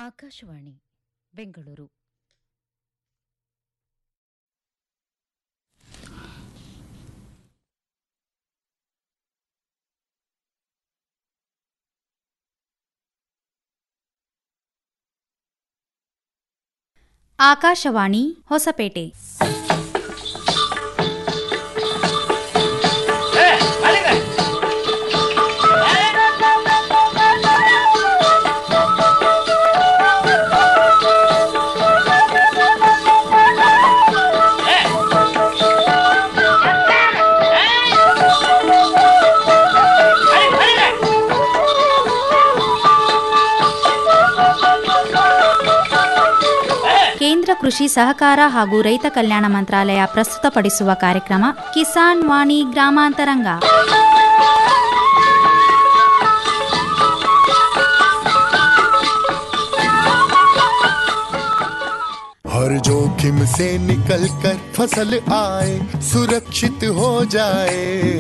ಆಕಾಶವಾಣಿ ಬೆಂಗಳೂರು ಆಕಾಶವಾಣಿ ಹೊಸಪೇಟೆ ಕೇಂದ್ರ ಕೃಷಿ ಸಹಕಾರ ಹಾಗೂ ರೈತ ಕಲ್ಯಾಣ ಮಂತ್ರಾಲಯ ಪ್ರಸ್ತುತಪಡಿಸುವ ಕಾರ್ಯಕ್ರಮ ಕಿಸಾನ್ ವಾಣಿ ಗ್ರಾಮಾಂತರಂಗ हर जोखिम से निकल कर फसल आए सुरक्षित हो जाए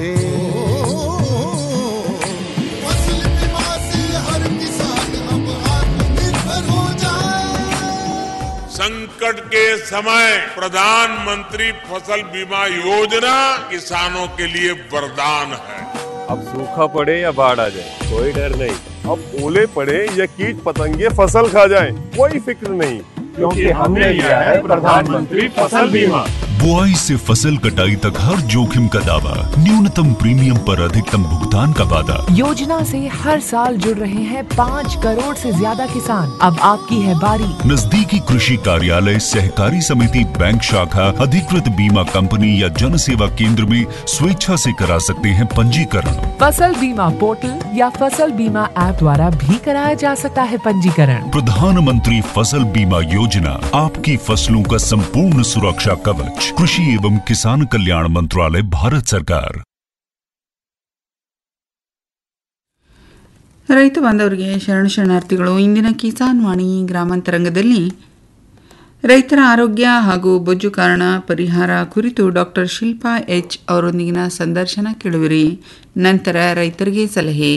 फसल बीमा से हर किसान अब आत्मनिर्भर हो जाए संकट के समय प्रधानमंत्री फसल बीमा योजना किसानों के लिए वरदान है अब सूखा पड़े या बाढ़ आ जाए कोई डर नहीं अब ओले पड़े या कीट पतंगे फसल खा जाए कोई फिक्र नहीं क्योंकि हमने लिया है प्रधानमंत्री फसल बीमा बुआई से फसल कटाई तक हर जोखिम का दावा न्यूनतम प्रीमियम पर अधिकतम भुगतान का वादा योजना से हर साल जुड़ रहे हैं पाँच करोड़ से ज्यादा किसान अब आपकी है बारी नजदीकी कृषि कार्यालय सहकारी समिति बैंक शाखा अधिकृत बीमा कंपनी या जन सेवा केंद्र में स्वेच्छा से करा सकते हैं पंजीकरण फसल बीमा पोर्टल या फसल बीमा ऐप द्वारा भी कराया जा सकता है पंजीकरण प्रधानमंत्री फसल बीमा योजना आपकी फसलों का संपूर्ण सुरक्षा कवच कृषि एवं किसान कल्याण मंत्रालय भारत सरकार ರೈತ ಬಾಂಧವರಿಗೆ ಶರಣ ಶರಣಾರ್ಥಿಗಳು ಇಂದಿನ ಕಿಸಾನ್ ವಾಣಿ ಗ್ರಾಮಾಂತರಂಗದಲ್ಲಿ ರೈತರ ಆರೋಗ್ಯ ಹಾಗೂ ಬೊಜ್ಜು ಕಾರಣ ಪರಿಹಾರ ಕುರಿತು ಡಾಕ್ಟರ್ ಶಿಲ್ಪಾ ಎಚ್ ಅವರೊಂದಿಗಿನ ಸಂದರ್ಶನ ಕೇಳುವಿರಿ ನಂತರ ರೈತರಿಗೆ ಸಲಹೆ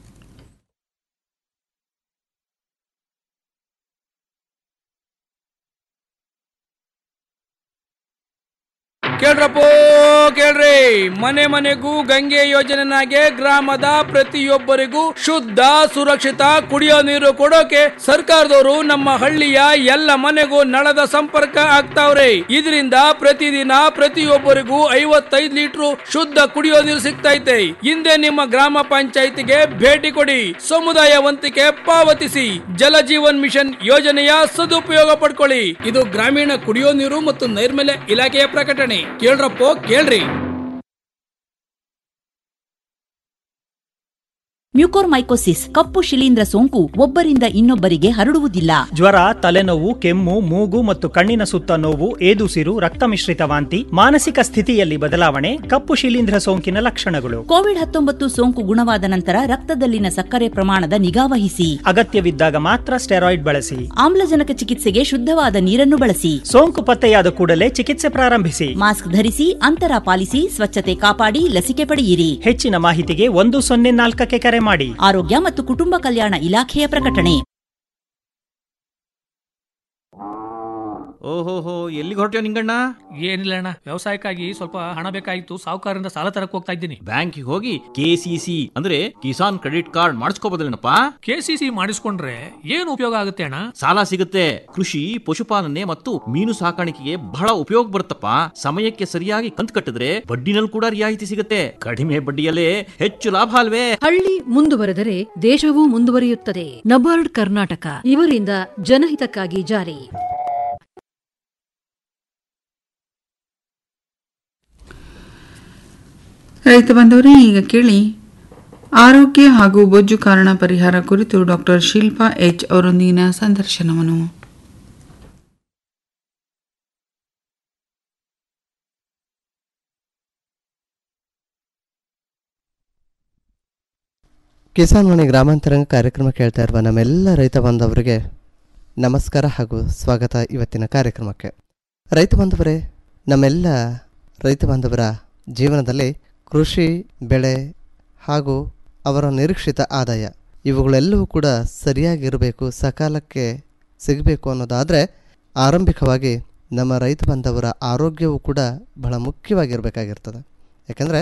ಕೇಳ್ರಪ್ಪೋ ಕೇಳ್ರಿ ಮನೆ ಮನೆಗೂ ಗಂಗೆ ಯೋಜನೆನಾಗೆ ಗ್ರಾಮದ ಪ್ರತಿಯೊಬ್ಬರಿಗೂ ಶುದ್ಧ ಸುರಕ್ಷಿತ ಕುಡಿಯೋ ನೀರು ಕೊಡೋಕೆ ಸರ್ಕಾರದವರು ನಮ್ಮ ಹಳ್ಳಿಯ ಎಲ್ಲ ಮನೆಗೂ ನಳದ ಸಂಪರ್ಕ ಆಗ್ತಾವ್ರೆ ಇದರಿಂದ ಪ್ರತಿದಿನ ಪ್ರತಿಯೊಬ್ಬರಿಗೂ ಐವತ್ತೈದು ಲೀಟರ್ ಶುದ್ಧ ಕುಡಿಯೋ ನೀರು ಸಿಗ್ತೈತೆ ಹಿಂದೆ ನಿಮ್ಮ ಗ್ರಾಮ ಪಂಚಾಯಿತಿಗೆ ಭೇಟಿ ಕೊಡಿ ಸಮುದಾಯ ವಂತಿಕೆ ಪಾವತಿಸಿ ಜಲ ಜೀವನ್ ಮಿಷನ್ ಯೋಜನೆಯ ಸದುಪಯೋಗ ಪಡ್ಕೊಳ್ಳಿ ಇದು ಗ್ರಾಮೀಣ ಕುಡಿಯೋ ನೀರು ಮತ್ತು ನೈರ್ಮಲ್ಯ ಇಲಾಖೆಯ ಪ್ರಕಟಣೆ ಕೇಳ್ರಪ್ಪೋ ಕೇಳ್ರಿ ಮ್ಯೂಕೋರ್ಮೈಕೋಸಿಸ್ ಕಪ್ಪು ಶಿಲೀಂಧ್ರ ಸೋಂಕು ಒಬ್ಬರಿಂದ ಇನ್ನೊಬ್ಬರಿಗೆ ಹರಡುವುದಿಲ್ಲ ಜ್ವರ ತಲೆನೋವು ಕೆಮ್ಮು ಮೂಗು ಮತ್ತು ಕಣ್ಣಿನ ಸುತ್ತ ನೋವು ಏದುಸಿರು ರಕ್ತ ಮಿಶ್ರಿತ ವಾಂತಿ ಮಾನಸಿಕ ಸ್ಥಿತಿಯಲ್ಲಿ ಬದಲಾವಣೆ ಕಪ್ಪು ಶಿಲೀಂಧ್ರ ಸೋಂಕಿನ ಲಕ್ಷಣಗಳು ಕೋವಿಡ್ ಹತ್ತೊಂಬತ್ತು ಸೋಂಕು ಗುಣವಾದ ನಂತರ ರಕ್ತದಲ್ಲಿನ ಸಕ್ಕರೆ ಪ್ರಮಾಣದ ನಿಗಾವಹಿಸಿ ಅಗತ್ಯವಿದ್ದಾಗ ಮಾತ್ರ ಸ್ಟೆರಾಯ್ಡ್ ಬಳಸಿ ಆಮ್ಲಜನಕ ಚಿಕಿತ್ಸೆಗೆ ಶುದ್ಧವಾದ ನೀರನ್ನು ಬಳಸಿ ಸೋಂಕು ಪತ್ತೆಯಾದ ಕೂಡಲೇ ಚಿಕಿತ್ಸೆ ಪ್ರಾರಂಭಿಸಿ ಮಾಸ್ಕ್ ಧರಿಸಿ ಅಂತರ ಪಾಲಿಸಿ ಸ್ವಚ್ಛತೆ ಕಾಪಾಡಿ ಲಸಿಕೆ ಪಡೆಯಿರಿ ಹೆಚ್ಚಿನ ಮಾಹಿತಿಗೆ ಒಂದು ಸೊನ್ನೆ ನಾಲ್ಕಕ್ಕೆ ಕರೆ ಮಾಡಿ ಆರೋಗ್ಯ ಮತ್ತು ಕುಟುಂಬ ಕಲ್ಯಾಣ ಇಲಾಖೆಯ ಪ್ರಕಟಣೆ ಓಹೋಹೋ ಎಲ್ಲಿಗೆ ಹೊರಟ್ಯೋ ನಿಂಗಣ್ಣ ಏನಿಲ್ಲ ಅಣ್ಣ ವ್ಯವಸಾಯಕ್ಕಾಗಿ ಸ್ವಲ್ಪ ಹಣ ಬೇಕಾಗಿತ್ತು ಸಾಹುಕಾರರಿಂದ ಸಾಲ ತರಕ್ ಹೋಗ್ತಾ ಇದ್ದೀನಿ ಬ್ಯಾಂಕಿಗೆ ಹೋಗಿ ಕೆಸಿಸಿ ಅಂದ್ರೆ ಕಿಸಾನ್ ಕ್ರೆಡಿಟ್ ಕಾರ್ಡ್ ಮಾಡಿಸ್ಕೋಬೋದಲ್ಲೇನಪ್ಪ ಕೆಸಿಸಿ ಮಾಡಿಸ್ಕೊಂಡ್ರೆ ಏನು ಉಪಯೋಗ ಆಗುತ್ತೆ ಅಣ್ಣ ಸಾಲ ಸಿಗುತ್ತೆ ಕೃಷಿ ಪಶುಪಾಲನೆ ಮತ್ತು ಮೀನು ಸಾಕಾಣಿಕೆಗೆ ಬಹಳ ಉಪಯೋಗ ಬರುತ್ತಪ್ಪ ಸಮಯಕ್ಕೆ ಸರಿಯಾಗಿ ಕಂತು ಕಟ್ಟಿದ್ರೆ ಬಡ್ಡಿನಲ್ಲಿ ಕೂಡ ರಿಯಾಯಿತಿ ಸಿಗುತ್ತೆ ಕಡಿಮೆ ಬಡ್ಡಿಯಲ್ಲೇ ಹೆಚ್ಚು ಲಾಭ ಅಲ್ವೇ ಹಳ್ಳಿ ಮುಂದುವರೆದರೆ ದೇಶವೂ ಮುಂದುವರಿಯುತ್ತದೆ ನಬಾರ್ಡ್ ಕರ್ನಾಟಕ ಇವರಿಂದ ಜನಹಿತಕ್ಕಾಗಿ ಜಾರಿ ರೈತ ಬಂದವರೇ ಈಗ ಕೇಳಿ ಆರೋಗ್ಯ ಹಾಗೂ ಬೊಜ್ಜು ಕಾರಣ ಪರಿಹಾರ ಕುರಿತು ಡಾಕ್ಟರ್ ಶಿಲ್ಪಾ ಎಚ್ ಅವರೊಂದಿಗಿನ ಸಂದರ್ಶನವನ್ನು ಕಿಸಾನ್ ವಾಣಿ ಗ್ರಾಮಾಂತರಂಗ ಕಾರ್ಯಕ್ರಮ ಕೇಳ್ತಾ ಇರುವ ನಮ್ಮೆಲ್ಲ ರೈತ ಬಾಂಧವರಿಗೆ ನಮಸ್ಕಾರ ಹಾಗೂ ಸ್ವಾಗತ ಇವತ್ತಿನ ಕಾರ್ಯಕ್ರಮಕ್ಕೆ ರೈತ ಬಾಂಧವರೇ ನಮ್ಮೆಲ್ಲ ರೈತ ಬಾಂಧವರ ಜೀವನದಲ್ಲಿ ಕೃಷಿ ಬೆಳೆ ಹಾಗೂ ಅವರ ನಿರೀಕ್ಷಿತ ಆದಾಯ ಇವುಗಳೆಲ್ಲವೂ ಕೂಡ ಸರಿಯಾಗಿರಬೇಕು ಸಕಾಲಕ್ಕೆ ಸಿಗಬೇಕು ಅನ್ನೋದಾದರೆ ಆರಂಭಿಕವಾಗಿ ನಮ್ಮ ರೈತ ಬಾಂಧವರ ಆರೋಗ್ಯವು ಕೂಡ ಬಹಳ ಮುಖ್ಯವಾಗಿರಬೇಕಾಗಿರ್ತದೆ ಯಾಕಂದರೆ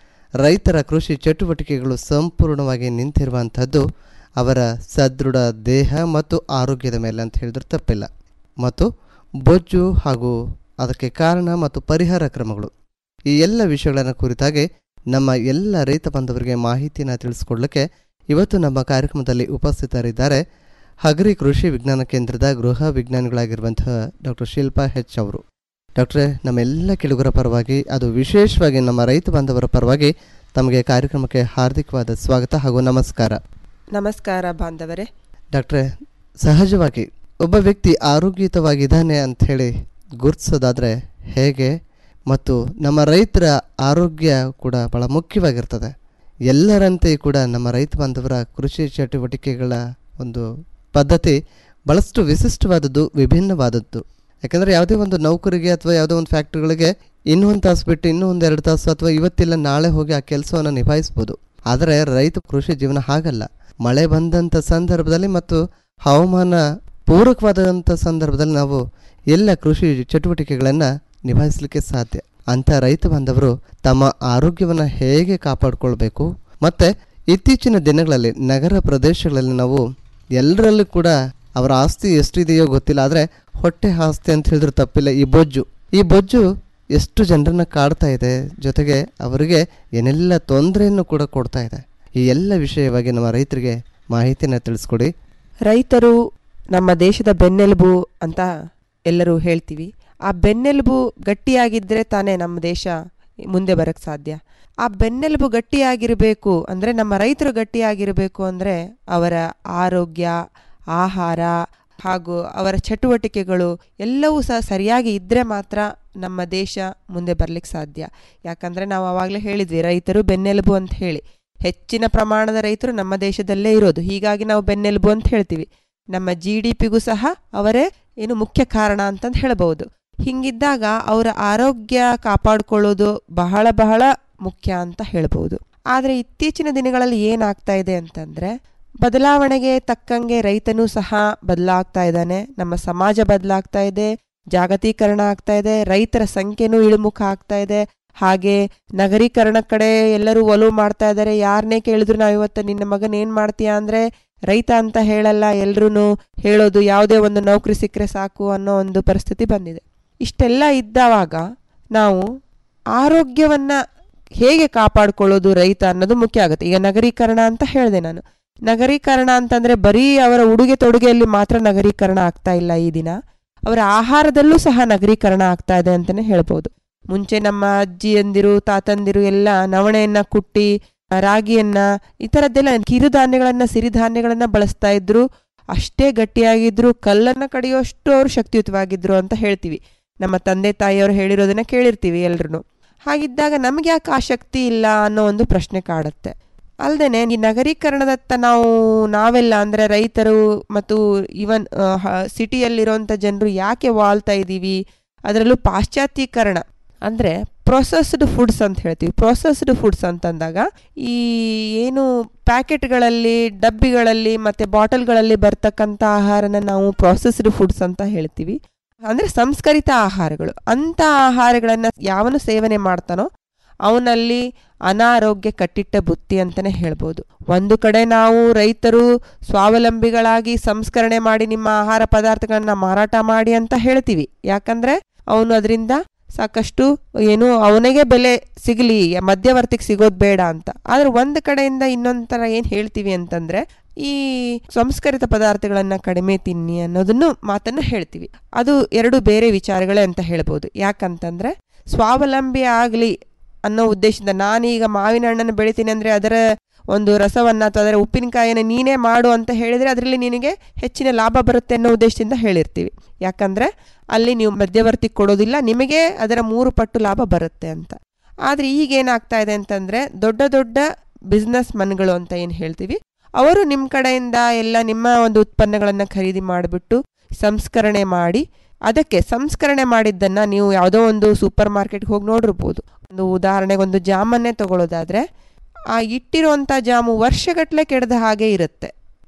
ರೈತರ ಕೃಷಿ ಚಟುವಟಿಕೆಗಳು ಸಂಪೂರ್ಣವಾಗಿ ನಿಂತಿರುವಂಥದ್ದು ಅವರ ಸದೃಢ ದೇಹ ಮತ್ತು ಆರೋಗ್ಯದ ಮೇಲೆ ಅಂತ ಹೇಳಿದ್ರೆ ತಪ್ಪಿಲ್ಲ ಮತ್ತು ಬೊಜ್ಜು ಹಾಗೂ ಅದಕ್ಕೆ ಕಾರಣ ಮತ್ತು ಪರಿಹಾರ ಕ್ರಮಗಳು ಈ ಎಲ್ಲ ವಿಷಯಗಳನ್ನು ಕುರಿತಾಗಿ ನಮ್ಮ ಎಲ್ಲ ರೈತ ಬಾಂಧವರಿಗೆ ಮಾಹಿತಿಯನ್ನು ತಿಳಿಸ್ಕೊಡ್ಲಿಕ್ಕೆ ಇವತ್ತು ನಮ್ಮ ಕಾರ್ಯಕ್ರಮದಲ್ಲಿ ಉಪಸ್ಥಿತರಿದ್ದಾರೆ ಹಗರಿ ಕೃಷಿ ವಿಜ್ಞಾನ ಕೇಂದ್ರದ ಗೃಹ ವಿಜ್ಞಾನಿಗಳಾಗಿರುವಂತಹ ಡಾಕ್ಟರ್ ಶಿಲ್ಪಾ ಹೆಚ್ ಅವರು ಡಾಕ್ಟ್ರೇ ನಮ್ಮೆಲ್ಲ ಕೆಳುಗರ ಪರವಾಗಿ ಅದು ವಿಶೇಷವಾಗಿ ನಮ್ಮ ರೈತ ಬಾಂಧವರ ಪರವಾಗಿ ತಮಗೆ ಕಾರ್ಯಕ್ರಮಕ್ಕೆ ಹಾರ್ದಿಕವಾದ ಸ್ವಾಗತ ಹಾಗೂ ನಮಸ್ಕಾರ ನಮಸ್ಕಾರ ಬಾಂಧವರೇ ಡಾಕ್ಟ್ರೇ ಸಹಜವಾಗಿ ಒಬ್ಬ ವ್ಯಕ್ತಿ ಆರೋಗ್ಯಯುತವಾಗಿದ್ದಾನೆ ಅಂಥೇಳಿ ಗುರುತಿಸೋದಾದರೆ ಹೇಗೆ ಮತ್ತು ನಮ್ಮ ರೈತರ ಆರೋಗ್ಯ ಕೂಡ ಬಹಳ ಮುಖ್ಯವಾಗಿರ್ತದೆ ಎಲ್ಲರಂತೆ ಕೂಡ ನಮ್ಮ ರೈತ ಬಾಂಧವರ ಕೃಷಿ ಚಟುವಟಿಕೆಗಳ ಒಂದು ಪದ್ಧತಿ ಭಾಳಷ್ಟು ವಿಶಿಷ್ಟವಾದದ್ದು ವಿಭಿನ್ನವಾದದ್ದು ಯಾಕಂದರೆ ಯಾವುದೇ ಒಂದು ನೌಕರಿಗೆ ಅಥವಾ ಯಾವುದೋ ಒಂದು ಫ್ಯಾಕ್ಟ್ರಿಗಳಿಗೆ ಇನ್ನೂ ಒಂದು ತಾಸು ಬಿಟ್ಟು ಇನ್ನೂ ಒಂದು ಎರಡು ತಾಸು ಅಥವಾ ಇವತ್ತಿಲ್ಲ ನಾಳೆ ಹೋಗಿ ಆ ಕೆಲಸವನ್ನು ನಿಭಾಯಿಸ್ಬೋದು ಆದರೆ ರೈತ ಕೃಷಿ ಜೀವನ ಹಾಗಲ್ಲ ಮಳೆ ಬಂದಂಥ ಸಂದರ್ಭದಲ್ಲಿ ಮತ್ತು ಹವಾಮಾನ ಪೂರಕವಾದಂಥ ಸಂದರ್ಭದಲ್ಲಿ ನಾವು ಎಲ್ಲ ಕೃಷಿ ಚಟುವಟಿಕೆಗಳನ್ನು ನಿಭಾಯಿಸಲಿಕ್ಕೆ ಸಾಧ್ಯ ಅಂಥ ರೈತ ಬಾಂಧವರು ತಮ್ಮ ಆರೋಗ್ಯವನ್ನು ಹೇಗೆ ಕಾಪಾಡಿಕೊಳ್ಬೇಕು ಮತ್ತು ಇತ್ತೀಚಿನ ದಿನಗಳಲ್ಲಿ ನಗರ ಪ್ರದೇಶಗಳಲ್ಲಿ ನಾವು ಎಲ್ಲರಲ್ಲೂ ಕೂಡ ಅವರ ಆಸ್ತಿ ಎಷ್ಟಿದೆಯೋ ಗೊತ್ತಿಲ್ಲ ಆದರೆ ಹೊಟ್ಟೆ ಆಸ್ತಿ ಅಂತ ಹೇಳಿದ್ರೆ ತಪ್ಪಿಲ್ಲ ಈ ಬೊಜ್ಜು ಈ ಬೊಜ್ಜು ಎಷ್ಟು ಜನರನ್ನ ಕಾಡ್ತಾ ಇದೆ ಜೊತೆಗೆ ಅವರಿಗೆ ಏನೆಲ್ಲ ತೊಂದರೆಯನ್ನು ಕೂಡ ಕೊಡ್ತಾ ಇದೆ ಈ ಎಲ್ಲ ವಿಷಯವಾಗಿ ನಮ್ಮ ರೈತರಿಗೆ ಮಾಹಿತಿನ ತಿಳಿಸ್ಕೊಡಿ ರೈತರು ನಮ್ಮ ದೇಶದ ಬೆನ್ನೆಲುಬು ಅಂತ ಎಲ್ಲರೂ ಹೇಳ್ತೀವಿ ಆ ಬೆನ್ನೆಲುಬು ಗಟ್ಟಿಯಾಗಿದ್ದರೆ ತಾನೇ ನಮ್ಮ ದೇಶ ಮುಂದೆ ಬರಕ್ಕೆ ಸಾಧ್ಯ ಆ ಬೆನ್ನೆಲುಬು ಗಟ್ಟಿಯಾಗಿರಬೇಕು ಅಂದರೆ ನಮ್ಮ ರೈತರು ಗಟ್ಟಿಯಾಗಿರಬೇಕು ಅಂದರೆ ಅವರ ಆರೋಗ್ಯ ಆಹಾರ ಹಾಗೂ ಅವರ ಚಟುವಟಿಕೆಗಳು ಎಲ್ಲವೂ ಸಹ ಸರಿಯಾಗಿ ಇದ್ದರೆ ಮಾತ್ರ ನಮ್ಮ ದೇಶ ಮುಂದೆ ಬರಲಿಕ್ಕೆ ಸಾಧ್ಯ ಯಾಕಂದರೆ ನಾವು ಆವಾಗಲೇ ಹೇಳಿದ್ವಿ ರೈತರು ಬೆನ್ನೆಲುಬು ಅಂತ ಹೇಳಿ ಹೆಚ್ಚಿನ ಪ್ರಮಾಣದ ರೈತರು ನಮ್ಮ ದೇಶದಲ್ಲೇ ಇರೋದು ಹೀಗಾಗಿ ನಾವು ಬೆನ್ನೆಲುಬು ಅಂತ ಹೇಳ್ತೀವಿ ನಮ್ಮ ಜಿ ಡಿ ಪಿಗೂ ಸಹ ಅವರೇ ಏನು ಮುಖ್ಯ ಕಾರಣ ಅಂತಂದು ಹೇಳ್ಬೋದು ಹಿಂಗಿದ್ದಾಗ ಅವರ ಆರೋಗ್ಯ ಕಾಪಾಡಿಕೊಳ್ಳೋದು ಬಹಳ ಬಹಳ ಮುಖ್ಯ ಅಂತ ಹೇಳ್ಬೋದು ಆದರೆ ಇತ್ತೀಚಿನ ದಿನಗಳಲ್ಲಿ ಏನಾಗ್ತಾ ಇದೆ ಅಂತಂದರೆ ಬದಲಾವಣೆಗೆ ತಕ್ಕಂಗೆ ರೈತನೂ ಸಹ ಬದಲಾಗ್ತಾ ಇದ್ದಾನೆ ನಮ್ಮ ಸಮಾಜ ಬದಲಾಗ್ತಾ ಇದೆ ಜಾಗತೀಕರಣ ಆಗ್ತಾ ಇದೆ ರೈತರ ಸಂಖ್ಯೆನೂ ಇಳಿಮುಖ ಆಗ್ತಾ ಇದೆ ಹಾಗೆ ನಗರೀಕರಣ ಕಡೆ ಎಲ್ಲರೂ ಒಲವು ಮಾಡ್ತಾ ಇದ್ದಾರೆ ಯಾರನ್ನೇ ಕೇಳಿದ್ರು ನಾವು ಇವತ್ತು ನಿನ್ನ ಮಗನ ಏನು ಮಾಡ್ತೀಯಾ ಅಂದರೆ ರೈತ ಅಂತ ಹೇಳಲ್ಲ ಎಲ್ರೂ ಹೇಳೋದು ಯಾವುದೇ ಒಂದು ನೌಕರಿ ಸಿಕ್ಕರೆ ಸಾಕು ಅನ್ನೋ ಒಂದು ಪರಿಸ್ಥಿತಿ ಬಂದಿದೆ ಇಷ್ಟೆಲ್ಲ ಇದ್ದಾವಾಗ ನಾವು ಆರೋಗ್ಯವನ್ನು ಹೇಗೆ ಕಾಪಾಡ್ಕೊಳ್ಳೋದು ರೈತ ಅನ್ನೋದು ಮುಖ್ಯ ಆಗುತ್ತೆ ಈಗ ನಗರೀಕರಣ ಅಂತ ಹೇಳಿದೆ ನಾನು ನಗರೀಕರಣ ಅಂತಂದರೆ ಬರೀ ಅವರ ಉಡುಗೆ ತೊಡುಗೆಯಲ್ಲಿ ಮಾತ್ರ ನಗರೀಕರಣ ಆಗ್ತಾ ಇಲ್ಲ ಈ ದಿನ ಅವರ ಆಹಾರದಲ್ಲೂ ಸಹ ನಗರೀಕರಣ ಆಗ್ತಾ ಇದೆ ಅಂತಲೇ ಹೇಳ್ಬೋದು ಮುಂಚೆ ನಮ್ಮ ಅಜ್ಜಿಯಂದಿರು ತಾತಂದಿರು ಎಲ್ಲ ನವಣೆಯನ್ನ ಕುಟ್ಟಿ ರಾಗಿಯನ್ನ ಈ ಥರದ್ದೆಲ್ಲ ಕಿರುಧಾನ್ಯಗಳನ್ನ ಸಿರಿಧಾನ್ಯಗಳನ್ನ ಬಳಸ್ತಾ ಇದ್ರು ಅಷ್ಟೇ ಗಟ್ಟಿಯಾಗಿದ್ರು ಕಲ್ಲನ್ನ ಕಡಿಯೋಷ್ಟು ಅವರು ಶಕ್ತಿಯುತವಾಗಿದ್ರು ಅಂತ ಹೇಳ್ತೀವಿ ನಮ್ಮ ತಂದೆ ತಾಯಿಯವರು ಹೇಳಿರೋದನ್ನ ಕೇಳಿರ್ತೀವಿ ಎಲ್ರು ಹಾಗಿದ್ದಾಗ ನಮ್ಗೆ ಯಾಕೆ ಆ ಶಕ್ತಿ ಇಲ್ಲ ಅನ್ನೋ ಒಂದು ಪ್ರಶ್ನೆ ಕಾಡುತ್ತೆ ಅಲ್ಲದೆ ಈ ನಗರೀಕರಣದತ್ತ ನಾವು ನಾವೆಲ್ಲ ಅಂದರೆ ರೈತರು ಮತ್ತು ಇವನ್ ಸಿಟಿಯಲ್ಲಿರುವಂಥ ಜನರು ಯಾಕೆ ವಾಳ್ತಾ ಇದ್ದೀವಿ ಅದರಲ್ಲೂ ಪಾಶ್ಚಾತ್ಯೀಕರಣ ಅಂದರೆ ಪ್ರೊಸೆಸ್ಡ್ ಫುಡ್ಸ್ ಅಂತ ಹೇಳ್ತೀವಿ ಪ್ರೊಸೆಸ್ಡ್ ಫುಡ್ಸ್ ಅಂತಂದಾಗ ಈ ಏನು ಪ್ಯಾಕೆಟ್ಗಳಲ್ಲಿ ಡಬ್ಬಿಗಳಲ್ಲಿ ಮತ್ತು ಬಾಟಲ್ಗಳಲ್ಲಿ ಬರ್ತಕ್ಕಂಥ ಆಹಾರನ ನಾವು ಪ್ರೊಸೆಸ್ಡ್ ಫುಡ್ಸ್ ಅಂತ ಹೇಳ್ತೀವಿ ಅಂದರೆ ಸಂಸ್ಕರಿತ ಆಹಾರಗಳು ಅಂಥ ಆಹಾರಗಳನ್ನು ಯಾವನು ಸೇವನೆ ಮಾಡ್ತಾನೋ ಅವನಲ್ಲಿ ಅನಾರೋಗ್ಯ ಕಟ್ಟಿಟ್ಟ ಬುತ್ತಿ ಅಂತಲೇ ಹೇಳ್ಬೋದು ಒಂದು ಕಡೆ ನಾವು ರೈತರು ಸ್ವಾವಲಂಬಿಗಳಾಗಿ ಸಂಸ್ಕರಣೆ ಮಾಡಿ ನಿಮ್ಮ ಆಹಾರ ಪದಾರ್ಥಗಳನ್ನ ಮಾರಾಟ ಮಾಡಿ ಅಂತ ಹೇಳ್ತೀವಿ ಯಾಕಂದರೆ ಅವನು ಅದರಿಂದ ಸಾಕಷ್ಟು ಏನು ಅವನಿಗೆ ಬೆಲೆ ಸಿಗಲಿ ಮಧ್ಯವರ್ತಿಗೆ ಸಿಗೋದು ಬೇಡ ಅಂತ ಆದರೆ ಒಂದು ಕಡೆಯಿಂದ ಇನ್ನೊಂದು ಥರ ಏನು ಹೇಳ್ತೀವಿ ಅಂತಂದರೆ ಈ ಸಂಸ್ಕರಿತ ಪದಾರ್ಥಗಳನ್ನು ಕಡಿಮೆ ತಿನ್ನಿ ಅನ್ನೋದನ್ನು ಮಾತನ್ನು ಹೇಳ್ತೀವಿ ಅದು ಎರಡು ಬೇರೆ ವಿಚಾರಗಳೇ ಅಂತ ಹೇಳ್ಬೋದು ಯಾಕಂತಂದರೆ ಸ್ವಾವಲಂಬಿ ಆಗಲಿ ಅನ್ನೋ ಉದ್ದೇಶದಿಂದ ನಾನೀಗ ಮಾವಿನ ಹಣ್ಣನ್ನು ಬೆಳಿತೀನಿ ಅಂದರೆ ಅದರ ಒಂದು ರಸವನ್ನು ಅಥವಾ ಅದರ ಉಪ್ಪಿನಕಾಯಿಯನ್ನು ನೀನೇ ಮಾಡು ಅಂತ ಹೇಳಿದರೆ ಅದರಲ್ಲಿ ನಿನಗೆ ಹೆಚ್ಚಿನ ಲಾಭ ಬರುತ್ತೆ ಅನ್ನೋ ಉದ್ದೇಶದಿಂದ ಹೇಳಿರ್ತೀವಿ ಯಾಕಂದರೆ ಅಲ್ಲಿ ನೀವು ಮಧ್ಯವರ್ತಿ ಕೊಡೋದಿಲ್ಲ ನಿಮಗೆ ಅದರ ಮೂರು ಪಟ್ಟು ಲಾಭ ಬರುತ್ತೆ ಅಂತ ಆದರೆ ಈಗ ಏನಾಗ್ತಾ ಇದೆ ಅಂತಂದರೆ ದೊಡ್ಡ ದೊಡ್ಡ ಬಿಸ್ನೆಸ್ ಮನ್ಗಳು ಅಂತ ಏನು ಹೇಳ್ತೀವಿ ಅವರು ನಿಮ್ಮ ಕಡೆಯಿಂದ ಎಲ್ಲ ನಿಮ್ಮ ಒಂದು ಉತ್ಪನ್ನಗಳನ್ನು ಖರೀದಿ ಮಾಡಿಬಿಟ್ಟು ಸಂಸ್ಕರಣೆ ಮಾಡಿ ಅದಕ್ಕೆ ಸಂಸ್ಕರಣೆ ಮಾಡಿದ್ದನ್ನು ನೀವು ಯಾವುದೋ ಒಂದು ಸೂಪರ್ ಮಾರ್ಕೆಟ್ಗೆ ಹೋಗಿ ನೋಡಿರ್ಬೋದು ಒಂದು ಉದಾಹರಣೆಗೆ ಒಂದು ಜಾಮನ್ನೇ ತಗೊಳ್ಳೋದಾದರೆ ಆ ಇಟ್ಟಿರುವಂಥ ಜಾಮು ವರ್ಷಗಟ್ಟಲೆ ಕೆಡದ ಹಾಗೆ ಇರುತ್ತೆ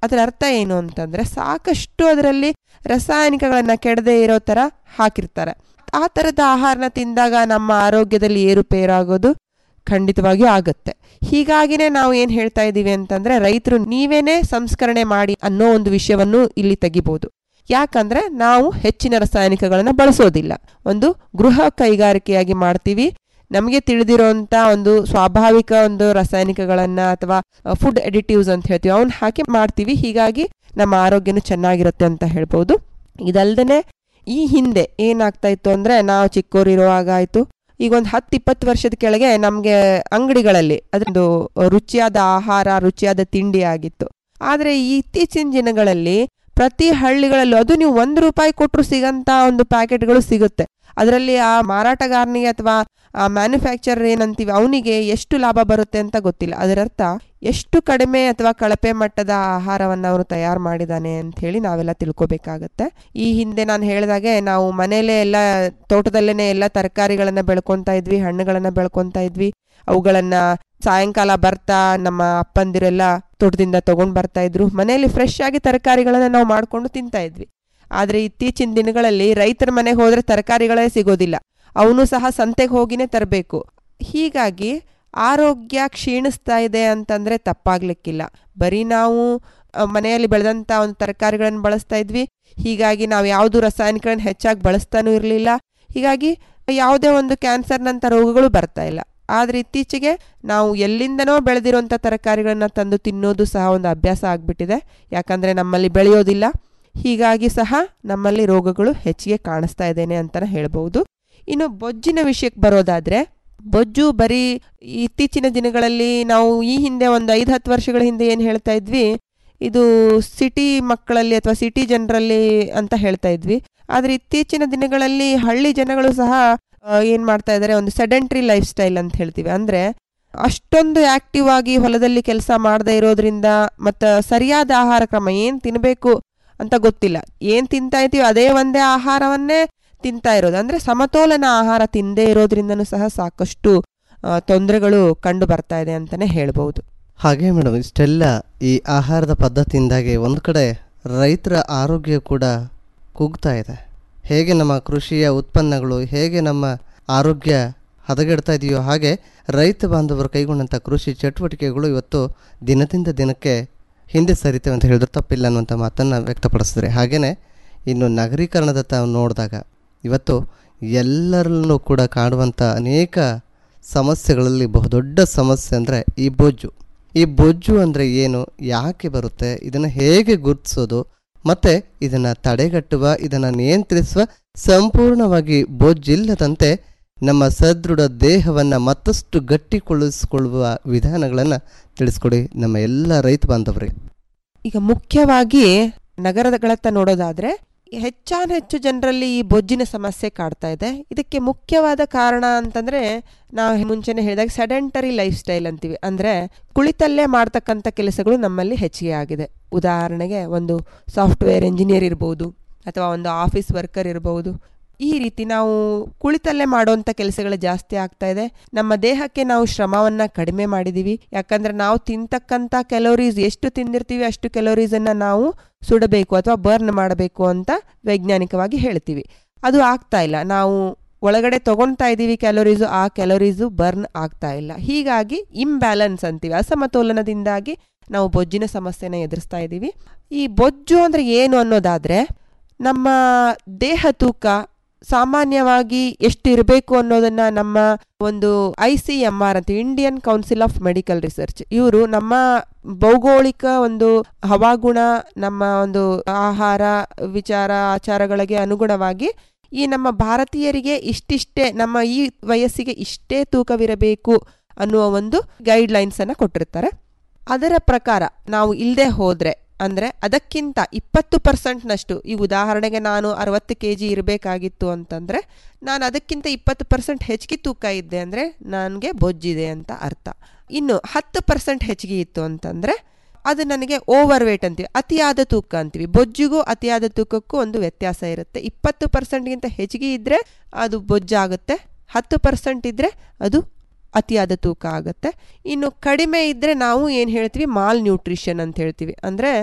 ಅದರ ಅರ್ಥ ಏನು ಅಂತಂದ್ರೆ ಸಾಕಷ್ಟು ಅದರಲ್ಲಿ ರಾಸಾಯನಿಕಗಳನ್ನ ಕೆಡದೆ ಇರೋ ತರ ಹಾಕಿರ್ತಾರೆ ಆ ಥರದ ಆಹಾರನ ತಿಂದಾಗ ನಮ್ಮ ಆರೋಗ್ಯದಲ್ಲಿ ಏರುಪೇರಾಗೋದು ಖಂಡಿತವಾಗಿಯೂ ಆಗುತ್ತೆ ಹೀಗಾಗಿನೇ ನಾವು ಏನು ಹೇಳ್ತಾ ಇದ್ದೀವಿ ಅಂತಂದ್ರೆ ರೈತರು ನೀವೇನೇ ಸಂಸ್ಕರಣೆ ಮಾಡಿ ಅನ್ನೋ ಒಂದು ವಿಷಯವನ್ನು ಇಲ್ಲಿ ತೆಗಿಬೋದು ಯಾಕಂದ್ರೆ ನಾವು ಹೆಚ್ಚಿನ ರಾಸಾಯನಿಕಗಳನ್ನು ಬಳಸೋದಿಲ್ಲ ಒಂದು ಗೃಹ ಕೈಗಾರಿಕೆಯಾಗಿ ಮಾಡ್ತೀವಿ ನಮಗೆ ತಿಳಿದಿರೋಂಥ ಒಂದು ಸ್ವಾಭಾವಿಕ ಒಂದು ರಾಸಾಯನಿಕಗಳನ್ನ ಅಥವಾ ಫುಡ್ ಎಡಿಟಿವ್ಸ್ ಅಂತ ಹೇಳ್ತೀವಿ ಅವನ್ನ ಹಾಕಿ ಮಾಡ್ತೀವಿ ಹೀಗಾಗಿ ನಮ್ಮ ಆರೋಗ್ಯನೂ ಚೆನ್ನಾಗಿರುತ್ತೆ ಅಂತ ಹೇಳ್ಬೋದು ಇದಲ್ದೇ ಈ ಹಿಂದೆ ಏನಾಗ್ತಾ ಇತ್ತು ಅಂದ್ರೆ ನಾವು ಚಿಕ್ಕವರಿರುವಾಗ ಆಯ್ತು ಈಗ ಒಂದು ಹತ್ತು ಇಪ್ಪತ್ತು ವರ್ಷದ ಕೆಳಗೆ ನಮಗೆ ಅಂಗಡಿಗಳಲ್ಲಿ ಅದೊಂದು ರುಚಿಯಾದ ಆಹಾರ ರುಚಿಯಾದ ತಿಂಡಿ ಆಗಿತ್ತು ಆದರೆ ಈ ಇತ್ತೀಚಿನ ದಿನಗಳಲ್ಲಿ ಪ್ರತಿ ಹಳ್ಳಿಗಳಲ್ಲೂ ಅದು ನೀವು ಒಂದು ರೂಪಾಯಿ ಕೊಟ್ಟರು ಸಿಗಂತ ಒಂದು ಪ್ಯಾಕೆಟ್ಗಳು ಸಿಗುತ್ತೆ ಅದರಲ್ಲಿ ಆ ಮಾರಾಟಗಾರನಿಗೆ ಅಥವಾ ಆ ಮ್ಯಾನುಫ್ಯಾಕ್ಚರರ್ ಏನಂತೀವಿ ಅವನಿಗೆ ಎಷ್ಟು ಲಾಭ ಬರುತ್ತೆ ಅಂತ ಗೊತ್ತಿಲ್ಲ ಅದರರ್ಥ ಎಷ್ಟು ಕಡಿಮೆ ಅಥವಾ ಕಳಪೆ ಮಟ್ಟದ ಆಹಾರವನ್ನು ಅವನು ತಯಾರು ಮಾಡಿದಾನೆ ಅಂತ ಹೇಳಿ ನಾವೆಲ್ಲ ತಿಳ್ಕೊಬೇಕಾಗತ್ತೆ ಈ ಹಿಂದೆ ನಾನು ಹೇಳಿದಾಗೆ ನಾವು ಮನೆಯಲ್ಲೇ ಎಲ್ಲ ತೋಟದಲ್ಲೇನೆ ಎಲ್ಲ ತರಕಾರಿಗಳನ್ನ ಬೆಳ್ಕೊತಾ ಇದ್ವಿ ಹಣ್ಣುಗಳನ್ನ ಬೆಳ್ಕೊತಾ ಇದ್ವಿ ಅವುಗಳನ್ನ ಸಾಯಂಕಾಲ ಬರ್ತಾ ನಮ್ಮ ಅಪ್ಪಂದಿರೆಲ್ಲ ತೋಟದಿಂದ ತಗೊಂಡ್ ಬರ್ತಾ ಇದ್ರು ಮನೆಯಲ್ಲಿ ಫ್ರೆಶ್ ಆಗಿ ತರಕಾರಿಗಳನ್ನ ನಾವು ಮಾಡ್ಕೊಂಡು ತಿಂತಾ ಇದ್ವಿ ಆದ್ರೆ ಇತ್ತೀಚಿನ ದಿನಗಳಲ್ಲಿ ರೈತರ ಮನೆಗೆ ಹೋದ್ರೆ ತರಕಾರಿಗಳೇ ಸಿಗೋದಿಲ್ಲ ಅವನು ಸಹ ಸಂತೆಗೆ ಹೋಗಿನೇ ತರಬೇಕು ಹೀಗಾಗಿ ಆರೋಗ್ಯ ಕ್ಷೀಣಿಸ್ತಾ ಇದೆ ಅಂತಂದ್ರೆ ತಪ್ಪಾಗ್ಲಿಕ್ಕಿಲ್ಲ ಬರೀ ನಾವು ಆ, ಮನೆಯಲ್ಲಿ ಬೆಳೆದಂತ ಒಂದು ತರಕಾರಿಗಳನ್ನು ಬಳಸ್ತಾ ಇದ್ವಿ ಹೀಗಾಗಿ ನಾವು ಯಾವುದು ರಾಸಾಯನಿಕಗಳನ್ನು ಹೆಚ್ಚಾಗಿ ಬಳಸ್ತಾನೂ ಇರಲಿಲ್ಲ ಹೀಗಾಗಿ ಯಾವುದೇ ಒಂದು ಕ್ಯಾನ್ಸರ್ನಂಥ ರೋಗಗಳು ಬರ್ತಾ ಇಲ್ಲ ಆದ್ರೆ ಇತ್ತೀಚೆಗೆ ನಾವು ಎಲ್ಲಿಂದನೋ ಬೆಳೆದಿರುವಂಥ ತರಕಾರಿಗಳನ್ನ ತಂದು ತಿನ್ನೋದು ಸಹ ಒಂದು ಅಭ್ಯಾಸ ಆಗ್ಬಿಟ್ಟಿದೆ ಯಾಕಂದ್ರೆ ನಮ್ಮಲ್ಲಿ ಬೆಳೆಯೋದಿಲ್ಲ ಹೀಗಾಗಿ ಸಹ ನಮ್ಮಲ್ಲಿ ರೋಗಗಳು ಹೆಚ್ಚಿಗೆ ಕಾಣಿಸ್ತಾ ಇದ್ದೇನೆ ಅಂತಾನೆ ಹೇಳ್ಬಹುದು ಇನ್ನು ಬೊಜ್ಜಿನ ವಿಷಯಕ್ಕೆ ಬರೋದಾದ್ರೆ ಬೊಜ್ಜು ಬರೀ ಇತ್ತೀಚಿನ ದಿನಗಳಲ್ಲಿ ನಾವು ಈ ಹಿಂದೆ ಒಂದು ಐದು ಹತ್ತು ವರ್ಷಗಳ ಹಿಂದೆ ಏನು ಹೇಳ್ತಾ ಇದ್ವಿ ಇದು ಸಿಟಿ ಮಕ್ಕಳಲ್ಲಿ ಅಥವಾ ಸಿಟಿ ಜನರಲ್ಲಿ ಅಂತ ಹೇಳ್ತಾ ಇದ್ವಿ ಆದ್ರೆ ಇತ್ತೀಚಿನ ದಿನಗಳಲ್ಲಿ ಹಳ್ಳಿ ಜನಗಳು ಸಹ ಆ, ಏನ್ ಮಾಡ್ತಾ ಇದ್ದಾರೆ ಒಂದು ಸೆಡೆಂಟ್ರಿ ಲೈಫ್ ಸ್ಟೈಲ್ ಅಂತ ಹೇಳ್ತೀವಿ ಅಂದ್ರೆ ಅಷ್ಟೊಂದು ಆಕ್ಟಿವ್ ಆಗಿ ಹೊಲದಲ್ಲಿ ಕೆಲಸ ಮಾಡದೇ ಇರೋದ್ರಿಂದ ಮತ್ತ ಸರಿಯಾದ ಆಹಾರ ಕ್ರಮ ಏನ್ ತಿನ್ಬೇಕು ಅಂತ ಗೊತ್ತಿಲ್ಲ ಏನ್ ತಿಂತಾ ಇದ್ದೀವಿ ಅದೇ ಒಂದೇ ಆಹಾರವನ್ನೇ ತಿಂತಾ ಇರೋದು ಅಂದ್ರೆ ಸಮತೋಲನ ಆಹಾರ ತಿಂದೇ ಇರೋದ್ರಿಂದನೂ ಸಹ ಸಾಕಷ್ಟು ತೊಂದರೆಗಳು ಕಂಡು ಬರ್ತಾ ಇದೆ ಅಂತಾನೆ ಹೇಳ್ಬಹುದು ಹಾಗೆ ಮೇಡಮ್ ಇಷ್ಟೆಲ್ಲ ಈ ಆಹಾರದ ಪದ್ಧತಿಯಿಂದಾಗಿ ಒಂದು ಕಡೆ ರೈತರ ಆರೋಗ್ಯ ಕೂಡ ಕುಗ್ತಾ ಇದೆ ಹೇಗೆ ನಮ್ಮ ಕೃಷಿಯ ಉತ್ಪನ್ನಗಳು ಹೇಗೆ ನಮ್ಮ ಆರೋಗ್ಯ ಹದಗೆಡ್ತಾ ಇದೆಯೋ ಹಾಗೆ ರೈತ ಬಾಂಧವರು ಕೈಗೊಂಡಂಥ ಕೃಷಿ ಚಟುವಟಿಕೆಗಳು ಇವತ್ತು ದಿನದಿಂದ ದಿನಕ್ಕೆ ಹಿಂದೆ ಸರಿತೇವೆ ಅಂತ ಹೇಳಿದ್ರೆ ತಪ್ಪಿಲ್ಲ ಅನ್ನುವಂಥ ಮಾತನ್ನು ವ್ಯಕ್ತಪಡಿಸಿದ್ರೆ ಹಾಗೆಯೇ ಇನ್ನು ನಗರೀಕರಣದತ್ತ ನೋಡಿದಾಗ ಇವತ್ತು ಎಲ್ಲರಲ್ಲೂ ಕೂಡ ಕಾಡುವಂಥ ಅನೇಕ ಸಮಸ್ಯೆಗಳಲ್ಲಿ ಬಹುದೊಡ್ಡ ಸಮಸ್ಯೆ ಅಂದರೆ ಈ ಬೊಜ್ಜು ಈ ಬೊಜ್ಜು ಅಂದರೆ ಏನು ಯಾಕೆ ಬರುತ್ತೆ ಇದನ್ನು ಹೇಗೆ ಗುರುತಿಸೋದು ಮತ್ತು ಇದನ್ನು ತಡೆಗಟ್ಟುವ ಇದನ್ನು ನಿಯಂತ್ರಿಸುವ ಸಂಪೂರ್ಣವಾಗಿ ಬೊಜ್ಜಿಲ್ಲದಂತೆ ನಮ್ಮ ಸದೃಢ ದೇಹವನ್ನು ಮತ್ತಷ್ಟು ಗಟ್ಟಿಗೊಳಿಸಿಕೊಳ್ಳುವ ವಿಧಾನಗಳನ್ನು ತಿಳಿಸ್ಕೊಡಿ ನಮ್ಮ ಎಲ್ಲ ರೈತ ಬಾಂಧವರಿಗೆ ಈಗ ಮುಖ್ಯವಾಗಿ ನಗರಗಳತ್ತ ನೋಡೋದಾದ್ರೆ ಹೆಚ್ಚಾನ್ ಹೆಚ್ಚು ಜನರಲ್ಲಿ ಈ ಬೊಜ್ಜಿನ ಸಮಸ್ಯೆ ಕಾಡ್ತಾ ಇದೆ ಇದಕ್ಕೆ ಮುಖ್ಯವಾದ ಕಾರಣ ಅಂತಂದ್ರೆ ನಾವು ಮುಂಚೆನೆ ಹೇಳಿದಾಗ ಸೆಡೆಂಟರಿ ಲೈಫ್ ಸ್ಟೈಲ್ ಅಂತೀವಿ ಅಂದ್ರೆ ಕುಳಿತಲ್ಲೇ ಮಾಡ್ತಕ್ಕಂಥ ಕೆಲಸಗಳು ನಮ್ಮಲ್ಲಿ ಹೆಚ್ಚಿಗೆ ಆಗಿದೆ ಉದಾಹರಣೆಗೆ ಒಂದು ಸಾಫ್ಟ್ವೇರ್ ಇಂಜಿನಿಯರ್ ಇರ್ಬೋದು ಅಥವಾ ಒಂದು ಆಫೀಸ್ ವರ್ಕರ್ ಇರಬಹುದು ಈ ರೀತಿ ನಾವು ಕುಳಿತಲ್ಲೇ ಮಾಡುವಂಥ ಕೆಲಸಗಳು ಜಾಸ್ತಿ ಆಗ್ತಾ ಇದೆ ನಮ್ಮ ದೇಹಕ್ಕೆ ನಾವು ಶ್ರಮವನ್ನ ಕಡಿಮೆ ಮಾಡಿದೀವಿ ಯಾಕಂದ್ರೆ ನಾವು ತಿಂತಕ್ಕಂಥ ಕೆಲೋರೀಸ್ ಎಷ್ಟು ತಿಂದಿರ್ತೀವಿ ಅಷ್ಟು ಕೆಲೋರೀಸನ್ನು ನಾವು ಸುಡಬೇಕು ಅಥವಾ ಬರ್ನ್ ಮಾಡಬೇಕು ಅಂತ ವೈಜ್ಞಾನಿಕವಾಗಿ ಹೇಳ್ತೀವಿ ಅದು ಆಗ್ತಾ ಇಲ್ಲ ನಾವು ಒಳಗಡೆ ತಗೊಳ್ತಾ ಇದ್ದೀವಿ ಕ್ಯಾಲೋರೀಸು ಆ ಕ್ಯಾಲೋರೀಸು ಬರ್ನ್ ಆಗ್ತಾ ಇಲ್ಲ ಹೀಗಾಗಿ ಇಂಬ್ಯಾಲೆನ್ಸ್ ಅಂತೀವಿ ಅಸಮತೋಲನದಿಂದಾಗಿ ನಾವು ಬೊಜ್ಜಿನ ಸಮಸ್ಯೆನ ಎದುರಿಸ್ತಾ ಇದ್ದೀವಿ ಈ ಬೊಜ್ಜು ಅಂದ್ರೆ ಏನು ಅನ್ನೋದಾದ್ರೆ ನಮ್ಮ ದೇಹ ತೂಕ ಸಾಮಾನ್ಯವಾಗಿ ಎಷ್ಟು ಇರಬೇಕು ಅನ್ನೋದನ್ನ ನಮ್ಮ ಒಂದು ಐ ಸಿ ಎಂ ಆರ್ ಅಂತ Indian council of medical research ಇವರು ನಮ್ಮ ಭೌಗೋಳಿಕ ಒಂದು ಹವಾಗುಣ ನಮ್ಮ ಒಂದು ಆಹಾರ ವಿಚಾರ ಆಚಾರಗಳಿಗೆ ಅನುಗುಣವಾಗಿ ಈ ನಮ್ಮ ಭಾರತೀಯರಿಗೆ ಇಷ್ಟಿಷ್ಟೇ ನಮ್ಮ ಈ ವಯಸ್ಸಿಗೆ ಇಷ್ಟೇ ತೂಕವಿರಬೇಕು ಅನ್ನುವ ಒಂದು ಗೈಡ್ ಲೈನ್ಸ್ ಅನ್ನ ಕೊಟ್ಟಿರ್ತಾರೆ ಅದರ ಪ್ರಕಾರ ನಾವು ಇಲ್ಲದೆ ಹೋದ್ರೆ ಅಂದ್ರೆ ಅದಕ್ಕಿಂತ ಇಪ್ಪತ್ತು ಪರ್ಸೆಂಟ್ನಷ್ಟು ಈ ಉದಾಹರಣೆಗೆ ನಾನು ಅರವತ್ತು ಕೆ ಜಿ ಇರಬೇಕಾಗಿತ್ತು ಅಂತಂದ್ರೆ ನಾನು ಅದಕ್ಕಿಂತ ಇಪ್ಪತ್ತು ಪರ್ಸೆಂಟ್ ಹೆಚ್ಚಿಗೆ ತೂಕ ಇದ್ದೆ ಅಂದ್ರೆ ನನಗೆ ಬೊಜ್ಜಿದೆ ಅಂತ ಅರ್ಥ ಇನ್ನು ಹತ್ತು ಪರ್ಸೆಂಟ್ ಹೆಚ್ಚಿಗೆ ಇತ್ತು ಅಂತಂದ್ರೆ ಅದು ನನಗೆ ಓವರ್ ವೇಟ್ ಅಂತೀವಿ ಅತಿಯಾದ ತೂಕ ಅಂತೀವಿ ಬೊಜ್ಜಿಗೂ ಅತಿಯಾದ ತೂಕಕ್ಕೂ ಒಂದು ವ್ಯತ್ಯಾಸ ಇರುತ್ತೆ ಇಪ್ಪತ್ತು ಪರ್ಸೆಂಟ್ಗಿಂತ ಹೆಚ್ಚಿಗೆ ಇದ್ರೆ ಅದು ಬೊಜ್ಜಾಗುತ್ತೆ ಹತ್ತು ಪರ್ಸೆಂಟ್ ಇದ್ರೆ ಅದು ಅತಿಯಾದ ತೂಕ ಆಗುತ್ತೆ ಇನ್ನು ಕಡಿಮೆ ಇದ್ರೆ ನಾವು ಏನು ಹೇಳ್ತೀವಿ ಮಾಲ್ ನ್ಯೂಟ್ರಿಷನ್ ಅಂತ ಹೇಳ್ತೀವಿ ಅಂದರೆ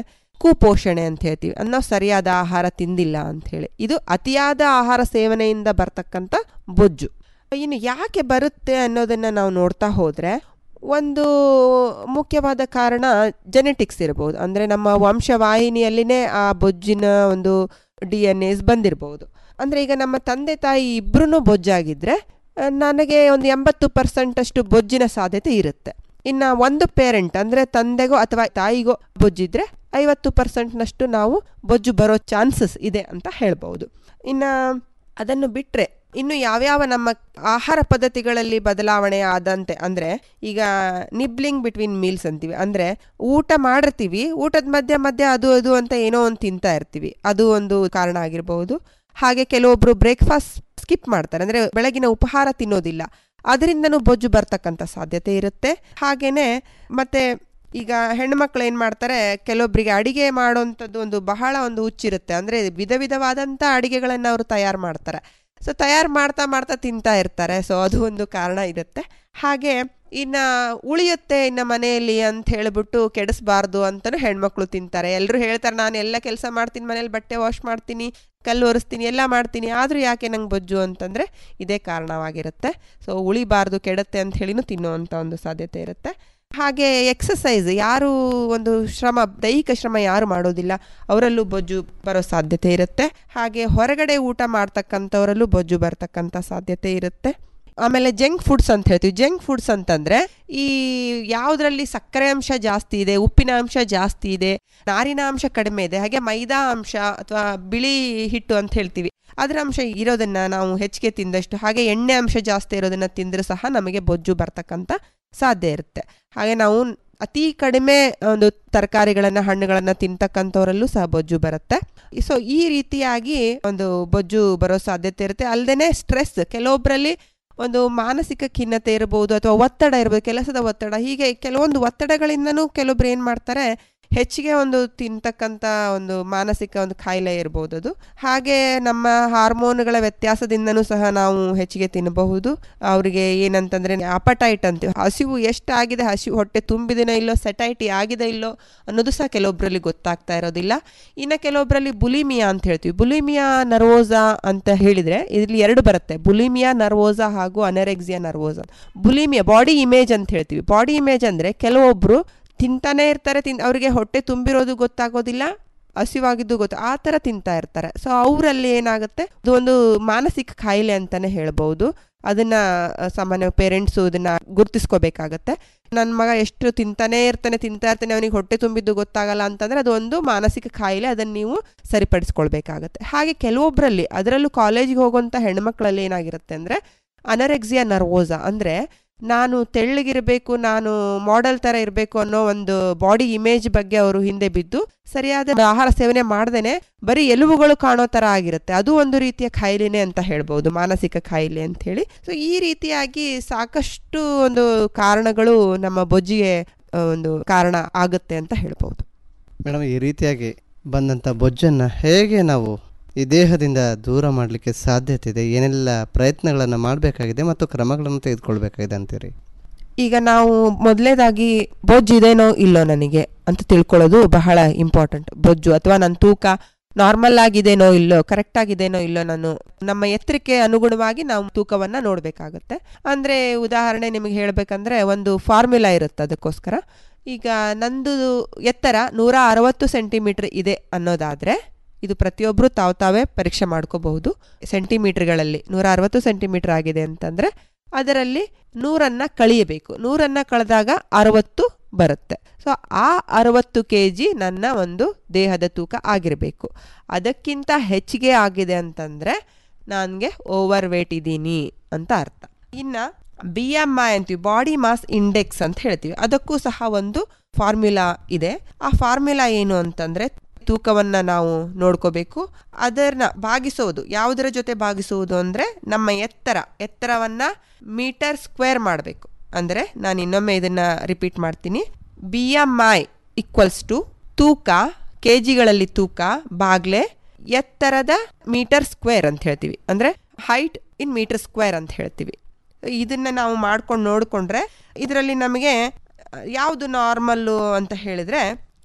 ಕುಪೋಷಣೆ ಅಂತ ಹೇಳ್ತೀವಿ ಅನ್ನೋ ಸರಿಯಾದ ಆಹಾರ ತಿಂದಿಲ್ಲ ಅಂತ ಹೇಳಿ ಇದು ಅತಿಯಾದ ಆಹಾರ ಸೇವನೆಯಿಂದ ಬರ್ತಕ್ಕಂಥ ಬೊಜ್ಜು ಇನ್ನು ಯಾಕೆ ಬರುತ್ತೆ ಅನ್ನೋದನ್ನ ನಾವು ನೋಡ್ತಾ ಹೋದ್ರೆ ಒಂದು ಮುಖ್ಯವಾದ ಕಾರಣ ಜೆನೆಟಿಕ್ಸ್ ಇರಬಹುದು ಅಂದ್ರೆ ನಮ್ಮ ವಂಶವಾಹಿನಿಯಲ್ಲಿನೇ ಆ ಬೊಜ್ಜಿನ ಒಂದು ಡಿ ಎನ್ ಎಸ್ ಬಂದಿರಬಹುದು ಅಂದ್ರೆ ಈಗ ನಮ್ಮ ತಂದೆ ತಾಯಿ ಇಬ್ರು ಬೊಜ್ಜಾಗಿದ್ರೆ ಆ, ನನಗೆ ಒಂದು ಎಂಬತ್ತು ಪರ್ಸೆಂಟ್ ಅಷ್ಟು ಬೊಜ್ಜಿನ ಸಾಧ್ಯತೆ ಇರುತ್ತೆ ಇನ್ನು ಒಂದು ಪೇರೆಂಟ್ ಅಂದರೆ ತಂದೆಗೋ ಅಥವಾ ತಾಯಿಗೋ ಬೊಜ್ಜಿದ್ರೆ ಐವತ್ತು ಪರ್ಸೆಂಟ್ನಷ್ಟು ನಾವು ಬೊಜ್ಜು ಬರೋ ಚಾನ್ಸಸ್ ಇದೆ ಅಂತ ಹೇಳ್ಬೋದು ಇನ್ನು ಅದನ್ನು ಬಿಟ್ಟರೆ ಇನ್ನು ಯಾವ್ಯಾವ ನಮ್ಮ ಆಹಾರ ಪದ್ಧತಿಗಳಲ್ಲಿ ಬದಲಾವಣೆ ಆದಂತೆ ಅಂದರೆ ಈಗ ನಿಬ್ಲಿಂಗ್ ಬಿಟ್ವೀನ್ ಮೀಲ್ಸ್ ಅಂತೀವಿ ಅಂದರೆ ಊಟ ಮಾಡಿರ್ತೀವಿ ಊಟದ ಮಧ್ಯೆ ಮಧ್ಯೆ ಅದು ಅದು ಅಂತ ಏನೋ ಒಂದು ತಿಂತಾ ಇರ್ತೀವಿ ಅದು ಒಂದು ಕಾರಣ ಆಗಿರಬಹುದು ಹಾಗೆ ಕೆಲವೊಬ್ರು ಬ್ರೇಕ್ಫಾಸ್ಟ್ ಸ್ಕಿಪ್ ಮಾಡ್ತಾರೆ ಅಂದರೆ ಬೆಳಗಿನ ಉಪಹಾರ ತಿನ್ನೋದಿಲ್ಲ ಅದರಿಂದನೂ ಬೊಜ್ಜು ಬರ್ತಕ್ಕಂಥ ಸಾಧ್ಯತೆ ಇರುತ್ತೆ ಹಾಗೇನೆ ಮತ್ತೆ ಈಗ ಹೆಣ್ಮಕ್ಳು ಏನು ಮಾಡ್ತಾರೆ ಕೆಲವೊಬ್ಬರಿಗೆ ಅಡಿಗೆ ಮಾಡೋವಂಥದ್ದು ಒಂದು ಬಹಳ ಒಂದು ಹುಚ್ಚಿರುತ್ತೆ ಅಂದರೆ ವಿಧ ವಿಧವಾದಂಥ ಅಡಿಗೆಗಳನ್ನು ಅವರು ತಯಾರು ಮಾಡ್ತಾರೆ ಸೊ ತಯಾರು ಮಾಡ್ತಾ ಮಾಡ್ತಾ ತಿಂತಾ ಇರ್ತಾರೆ ಸೊ ಅದು ಒಂದು ಕಾರಣ ಇರುತ್ತೆ ಹಾಗೆ ಇನ್ನು ಉಳಿಯುತ್ತೆ ಇನ್ನು ಮನೆಯಲ್ಲಿ ಅಂತ ಹೇಳಿಬಿಟ್ಟು ಕೆಡಿಸ್ಬಾರ್ದು ಅಂತಲೂ ಹೆಣ್ಮಕ್ಳು ತಿಂತಾರೆ ಎಲ್ಲರೂ ಹೇಳ್ತಾರೆ ನಾನು ಎಲ್ಲ ಕೆಲಸ ಮಾಡ್ತೀನಿ ಮನೇಲಿ ಬಟ್ಟೆ ವಾಶ್ ಮಾಡ್ತೀನಿ ಕಲ್ಲು ಒರೆಸ್ತೀನಿ ಎಲ್ಲ ಮಾಡ್ತೀನಿ ಆದರೂ ಯಾಕೆ ನಂಗೆ ಬೊಜ್ಜು ಅಂತಂದರೆ ಇದೇ ಕಾರಣವಾಗಿರುತ್ತೆ ಸೊ ಉಳಿಬಾರ್ದು ಕೆಡುತ್ತೆ ಅಂತ ಹೇಳಿನೂ ತಿನ್ನುವಂಥ ಒಂದು ಸಾಧ್ಯತೆ ಇರುತ್ತೆ ಹಾಗೆ ಎಕ್ಸಸೈಸ್ ಯಾರು ಒಂದು ಶ್ರಮ ದೈಹಿಕ ಶ್ರಮ ಯಾರು ಮಾಡೋದಿಲ್ಲ ಅವರಲ್ಲೂ ಬೊಜ್ಜು ಬರೋ ಸಾಧ್ಯತೆ ಇರುತ್ತೆ ಹಾಗೆ ಹೊರಗಡೆ ಊಟ ಮಾಡ್ತಕ್ಕಂಥವರಲ್ಲೂ ಬೊಜ್ಜು ಬರ್ತಕ್ಕಂಥ ಸಾಧ್ಯತೆ ಇರುತ್ತೆ ಆಮೇಲೆ ಜಂಕ್ ಫುಡ್ಸ್ ಅಂತ ಹೇಳ್ತೀವಿ ಜಂಕ್ ಫುಡ್ಸ್ ಅಂತಂದ್ರೆ ಈ ಯಾವುದರಲ್ಲಿ ಸಕ್ಕರೆ ಅಂಶ ಜಾಸ್ತಿ ಇದೆ ಉಪ್ಪಿನ ಅಂಶ ಜಾಸ್ತಿ ಇದೆ ನಾರಿನ ಅಂಶ ಕಡಿಮೆ ಇದೆ ಹಾಗೆ ಮೈದಾ ಅಂಶ ಅಥವಾ ಬಿಳಿ ಹಿಟ್ಟು ಅಂತ ಹೇಳ್ತೀವಿ ಅದರ ಅಂಶ ಇರೋದನ್ನ ನಾವು ಹೆಚ್ಚಿಗೆ ತಿಂದಷ್ಟು ಹಾಗೆ ಎಣ್ಣೆ ಅಂಶ ಜಾಸ್ತಿ ಇರೋದನ್ನ ತಿಂದ್ರೆ ಸಹ ನಮಗೆ ಬೊಜ್ಜು ಬರ್ತಕ್ಕಂಥ ಸಾಧ್ಯ ಇರುತ್ತೆ ಹಾಗೆ ನಾವು ಅತಿ ಕಡಿಮೆ ಒಂದು ತರಕಾರಿಗಳನ್ನ ಹಣ್ಣುಗಳನ್ನ ತಿಂತಕ್ಕಂಥವರಲ್ಲೂ ಸಹ ಬೊಜ್ಜು ಬರುತ್ತೆ ಸೊ ಈ ರೀತಿಯಾಗಿ ಒಂದು ಬೊಜ್ಜು ಬರೋ ಸಾಧ್ಯತೆ ಇರುತ್ತೆ ಅಲ್ಲದೆ ಸ್ಟ್ರೆಸ್ ಕೆಲವೊಬ್ಬರಲ್ಲಿ ಒಂದು ಮಾನಸಿಕ ಖಿನ್ನತೆ ಇರಬಹುದು ಅಥವಾ ಒತ್ತಡ ಇರಬಹುದು ಕೆಲಸದ ಒತ್ತಡ ಹೀಗೆ ಕೆಲವೊಂದು ಒತ್ತಡಗಳಿಂದನೂ ಕೆಲವೊಬ್ರು ಏನು ಮಾಡ್ತಾರೆ ಹೆಚ್ಚಿಗೆ ಒಂದು ತಿಂತಕ್ಕಂಥ ಒಂದು ಮಾನಸಿಕ ಒಂದು ಕಾಯಿಲೆ ಇರ್ಬೋದು ಅದು ಹಾಗೆ ನಮ್ಮ ಹಾರ್ಮೋನ್ಗಳ ವ್ಯತ್ಯಾಸದಿಂದನೂ ಸಹ ನಾವು ಹೆಚ್ಚಿಗೆ ತಿನ್ನಬಹುದು ಅವರಿಗೆ ಏನಂತಂದ್ರೆ ಅಪಟೈಟ್ ಅಂತೀವಿ ಹಸಿವು ಎಷ್ಟಾಗಿದೆ ಹಸಿವು ಹೊಟ್ಟೆ ತುಂಬಿದೆನೋ ಇಲ್ಲೋ ಸೆಟೈಟಿ ಆಗಿದೆ ಇಲ್ಲೋ ಅನ್ನೋದು ಸಹ ಕೆಲವೊಬ್ಬರಲ್ಲಿ ಗೊತ್ತಾಗ್ತಾ ಇರೋದಿಲ್ಲ ಇನ್ನು ಕೆಲವೊಬ್ಬರಲ್ಲಿ ಬುಲಿಮಿಯಾ ಅಂತ ಹೇಳ್ತೀವಿ ಬುಲಿಮಿಯಾ ನರ್ವೋಸಾ ಅಂತ ಹೇಳಿದ್ರೆ ಇಲ್ಲಿ ಎರಡು ಬರುತ್ತೆ ಬುಲಿಮಿಯಾ ನರ್ವೋಸಾ ಹಾಗೂ ಅನರೆಕ್ಸಿಯಾ ನರ್ವೋಸಾ ಬುಲಿಮಿಯಾ ಬಾಡಿ ಇಮೇಜ್ ಅಂತ ಹೇಳ್ತೀವಿ ಬಾಡಿ ಇಮೇಜ್ ಅಂದ್ರೆ ಕೆಲವೊಬ್ರು ತಿಂತಾನೆ ಇರ್ತಾರೆ ತಿನ್ ಅವರಿಗೆ ಹೊಟ್ಟೆ ತುಂಬಿರೋದು ಗೊತ್ತಾಗೋದಿಲ್ಲ ಹಸಿವಾಗಿದ್ದು ಗೊತ್ತು ಆ ಥರ ತಿಂತಾ ಇರ್ತಾರೆ ಸೊ ಅವರಲ್ಲಿ ಏನಾಗುತ್ತೆ ಇದು ಒಂದು ಮಾನಸಿಕ ಕಾಯಿಲೆ ಅಂತಾನೆ ಹೇಳ್ಬೋದು ಅದನ್ನ ಅಹ್, ಸಾಮಾನ್ಯ ಪೇರೆಂಟ್ಸು ಇದನ್ನ ಗುರ್ತಿಸ್ಕೋಬೇಕಾಗತ್ತೆ ನನ್ನ ಮಗ ಎಷ್ಟು ತಿಂತಾನೆ ಇರ್ತಾನೆ ತಿಂತಾ ಇರ್ತಾನೆ ಅವನಿಗೆ ಹೊಟ್ಟೆ ತುಂಬಿದ್ದು ಗೊತ್ತಾಗಲ್ಲ ಅಂತಂದ್ರೆ ಅದು ಒಂದು ಮಾನಸಿಕ ಕಾಯಿಲೆ ಅದನ್ನು ನೀವು ಸರಿಪಡಿಸ್ಕೊಳ್ಬೇಕಾಗತ್ತೆ ಹಾಗೆ ಕೆಲವೊಬ್ಬರಲ್ಲಿ ಅದರಲ್ಲೂ ಕಾಲೇಜಿಗೆ ಹೋಗುವಂಥ ಹೆಣ್ಮಕ್ಳಲ್ಲಿ ಏನಾಗಿರುತ್ತೆ ಅಂದರೆ ಅನರೆಕ್ಸಿಯಾ ನರ್ವೋಸಾ ಅಂದರೆ ನಾನು ತೆಳ್ಳಗಿರಬೇಕು ನಾನು ಮಾಡೆಲ್ ಥರ ಇರಬೇಕು ಅನ್ನೋ ಒಂದು ಬಾಡಿ ಇಮೇಜ್ ಬಗ್ಗೆ ಅವರು ಹಿಂದೆ ಬಿದ್ದು ಸರಿಯಾದ ಆಹಾರ ಸೇವನೆ ಮಾಡ್ದೇನೆ ಬರೀ ಎಲುಬುಗಳು ಕಾಣೋ ಥರ ಆಗಿರುತ್ತೆ ಅದು ಒಂದು ರೀತಿಯ ಕಾಯಿಲೆನೇ ಅಂತ ಹೇಳ್ಬೋದು ಮಾನಸಿಕ ಕಾಯಿಲೆ ಅಂತ ಹೇಳಿ ಸೊ ಈ ರೀತಿಯಾಗಿ ಸಾಕಷ್ಟು ಒಂದು ಕಾರಣಗಳು ನಮ್ಮ ಬೊಜ್ಜಿಗೆ ಆ, ಒಂದು ಕಾರಣ ಆಗುತ್ತೆ ಅಂತ ಹೇಳ್ಬೋದು ಮೇಡಮ್ ಈ ರೀತಿಯಾಗಿ ಬಂದಂಥ ಬೊಜ್ಜನ್ನು ಹೇಗೆ ನಾವು ಈ ದೇಹದಿಂದ ದೂರ ಮಾಡಲಿಕ್ಕೆ ಸಾಧ್ಯತೆ ಇದೆ ಏನೆಲ್ಲ ಪ್ರಯತ್ನಗಳನ್ನು ಮಾಡಬೇಕಾಗಿದೆ ಮತ್ತು ಕ್ರಮಗಳನ್ನು ತೆಗೆದುಕೊಳ್ಬೇಕಾಗಿದೆ ಅಂತೀರಿ ಈಗ ನಾವು ಮೊದಲೇದಾಗಿ ಬೊಜ್ಜು ಇದೇನೋ ಇಲ್ಲೋ ನನಗೆ ಅಂತ ತಿಳ್ಕೊಳ್ಳೋದು ಬಹಳ ಇಂಪಾರ್ಟೆಂಟ್ ಬೊಜ್ಜು ಅಥವಾ ನನ್ನ ತೂಕ ನಾರ್ಮಲ್ ಆಗಿದೇನೋ ಇಲ್ಲೋ ಕರೆಕ್ಟ್ ಆಗಿದೇನೋ ಇಲ್ಲೋ ನಾನು ನಮ್ಮ ಎತ್ತರಕ್ಕೆ ಅನುಗುಣವಾಗಿ ನಾವು ತೂಕವನ್ನ ನೋಡಬೇಕಾಗುತ್ತೆ ಅಂದ್ರೆ ಉದಾಹರಣೆ ನಿಮಗೆ ಹೇಳಬೇಕಂದ್ರೆ ಒಂದು ಫಾರ್ಮುಲಾ ಇರುತ್ತೆ ಅದಕ್ಕೋಸ್ಕರ ಈಗ ನಂದು ಎತ್ತರ ನೂರ ಅರವತ್ತು ಸೆಂಟಿಮೀಟರ್ ಇದೆ ಅನ್ನೋದಾದ್ರೆ ಇದು ಪ್ರತಿಯೊಬ್ಬರು ತಾವು ತಾವೇ ಪರೀಕ್ಷೆ ಮಾಡ್ಕೋಬಹುದು ಸೆಂಟಿಮೀಟರ್ಗಳಲ್ಲಿ ನೂರ ಅರವತ್ತು ಸೆಂಟಿಮೀಟರ್ ಆಗಿದೆ ಅಂತಂದ್ರೆ ಅದರಲ್ಲಿ ನೂರನ್ನ ಕಳಿಯಬೇಕು ನೂರನ್ನ ಕಳೆದಾಗ ಅರವತ್ತು ಬರುತ್ತೆ ಸೊ ಆ ಅರವತ್ತು ಕೆ ಜಿ ನನ್ನ ಒಂದು ದೇಹದ ತೂಕ ಆಗಿರಬೇಕು ಅದಕ್ಕಿಂತ ಹೆಚ್ಚಿಗೆ ಆಗಿದೆ ಅಂತಂದ್ರೆ ನನಗೆ ಓವರ್ ವೇಟ್ ಇದ್ದೀನಿ ಅಂತ ಅರ್ಥ ಇನ್ನು ಬಿ ಎಮ್ ಐ ಅಂತೀವಿ ಬಾಡಿ ಮಾಸ್ ಇಂಡೆಕ್ಸ್ ಅಂತ ಹೇಳ್ತೀವಿ ಅದಕ್ಕೂ ಸಹ ಒಂದು ಫಾರ್ಮ್ಯುಲಾ ಇದೆ ಆ ಫಾರ್ಮ್ಯುಲಾ ಏನು ಅಂತಂದ್ರೆ ತೂಕವನ್ನ ನಾವು ನೋಡ್ಕೋಬೇಕು ಅದನ್ನ ಭಾಗಿಸೋದು ಯಾವುದರ ಜೊತೆ ಭಾಗಿಸುವುದು ಅಂದ್ರೆ ನಮ್ಮ ಎತ್ತರ ಎತ್ತರವನ್ನ ಮೀಟರ್ ಸ್ಕ್ವೇರ್ ಮಾಡಬೇಕು ಅಂದ್ರೆ ನಾನು ಇನ್ನೊಮ್ಮೆ ಇದನ್ನ ರಿಪೀಟ್ ಮಾಡ್ತೀನಿ B M I equals to ತೂಕ ಕೆ ಜಿಗಳಲ್ಲಿ ತೂಕ ಬಾಗ್ಲೆ ಎತ್ತರದ ಮೀಟರ್ ಸ್ಕ್ವೇರ್ ಅಂತ ಹೇಳ್ತೀವಿ ಅಂದ್ರೆ ಹೈಟ್ ಇನ್ ಮೀಟರ್ ಸ್ಕ್ವೇರ್ ಅಂತ ಹೇಳ್ತೀವಿ ಇದನ್ನ ನಾವು ಮಾಡ್ಕೊಂಡು ನೋಡಿಕೊಂಡ್ರೆ ಇದರಲ್ಲಿ ನಮಗೆ ಯಾವುದು ನಾರ್ಮಲ್ಲು ಅಂತ ಹೇಳಿದ್ರೆ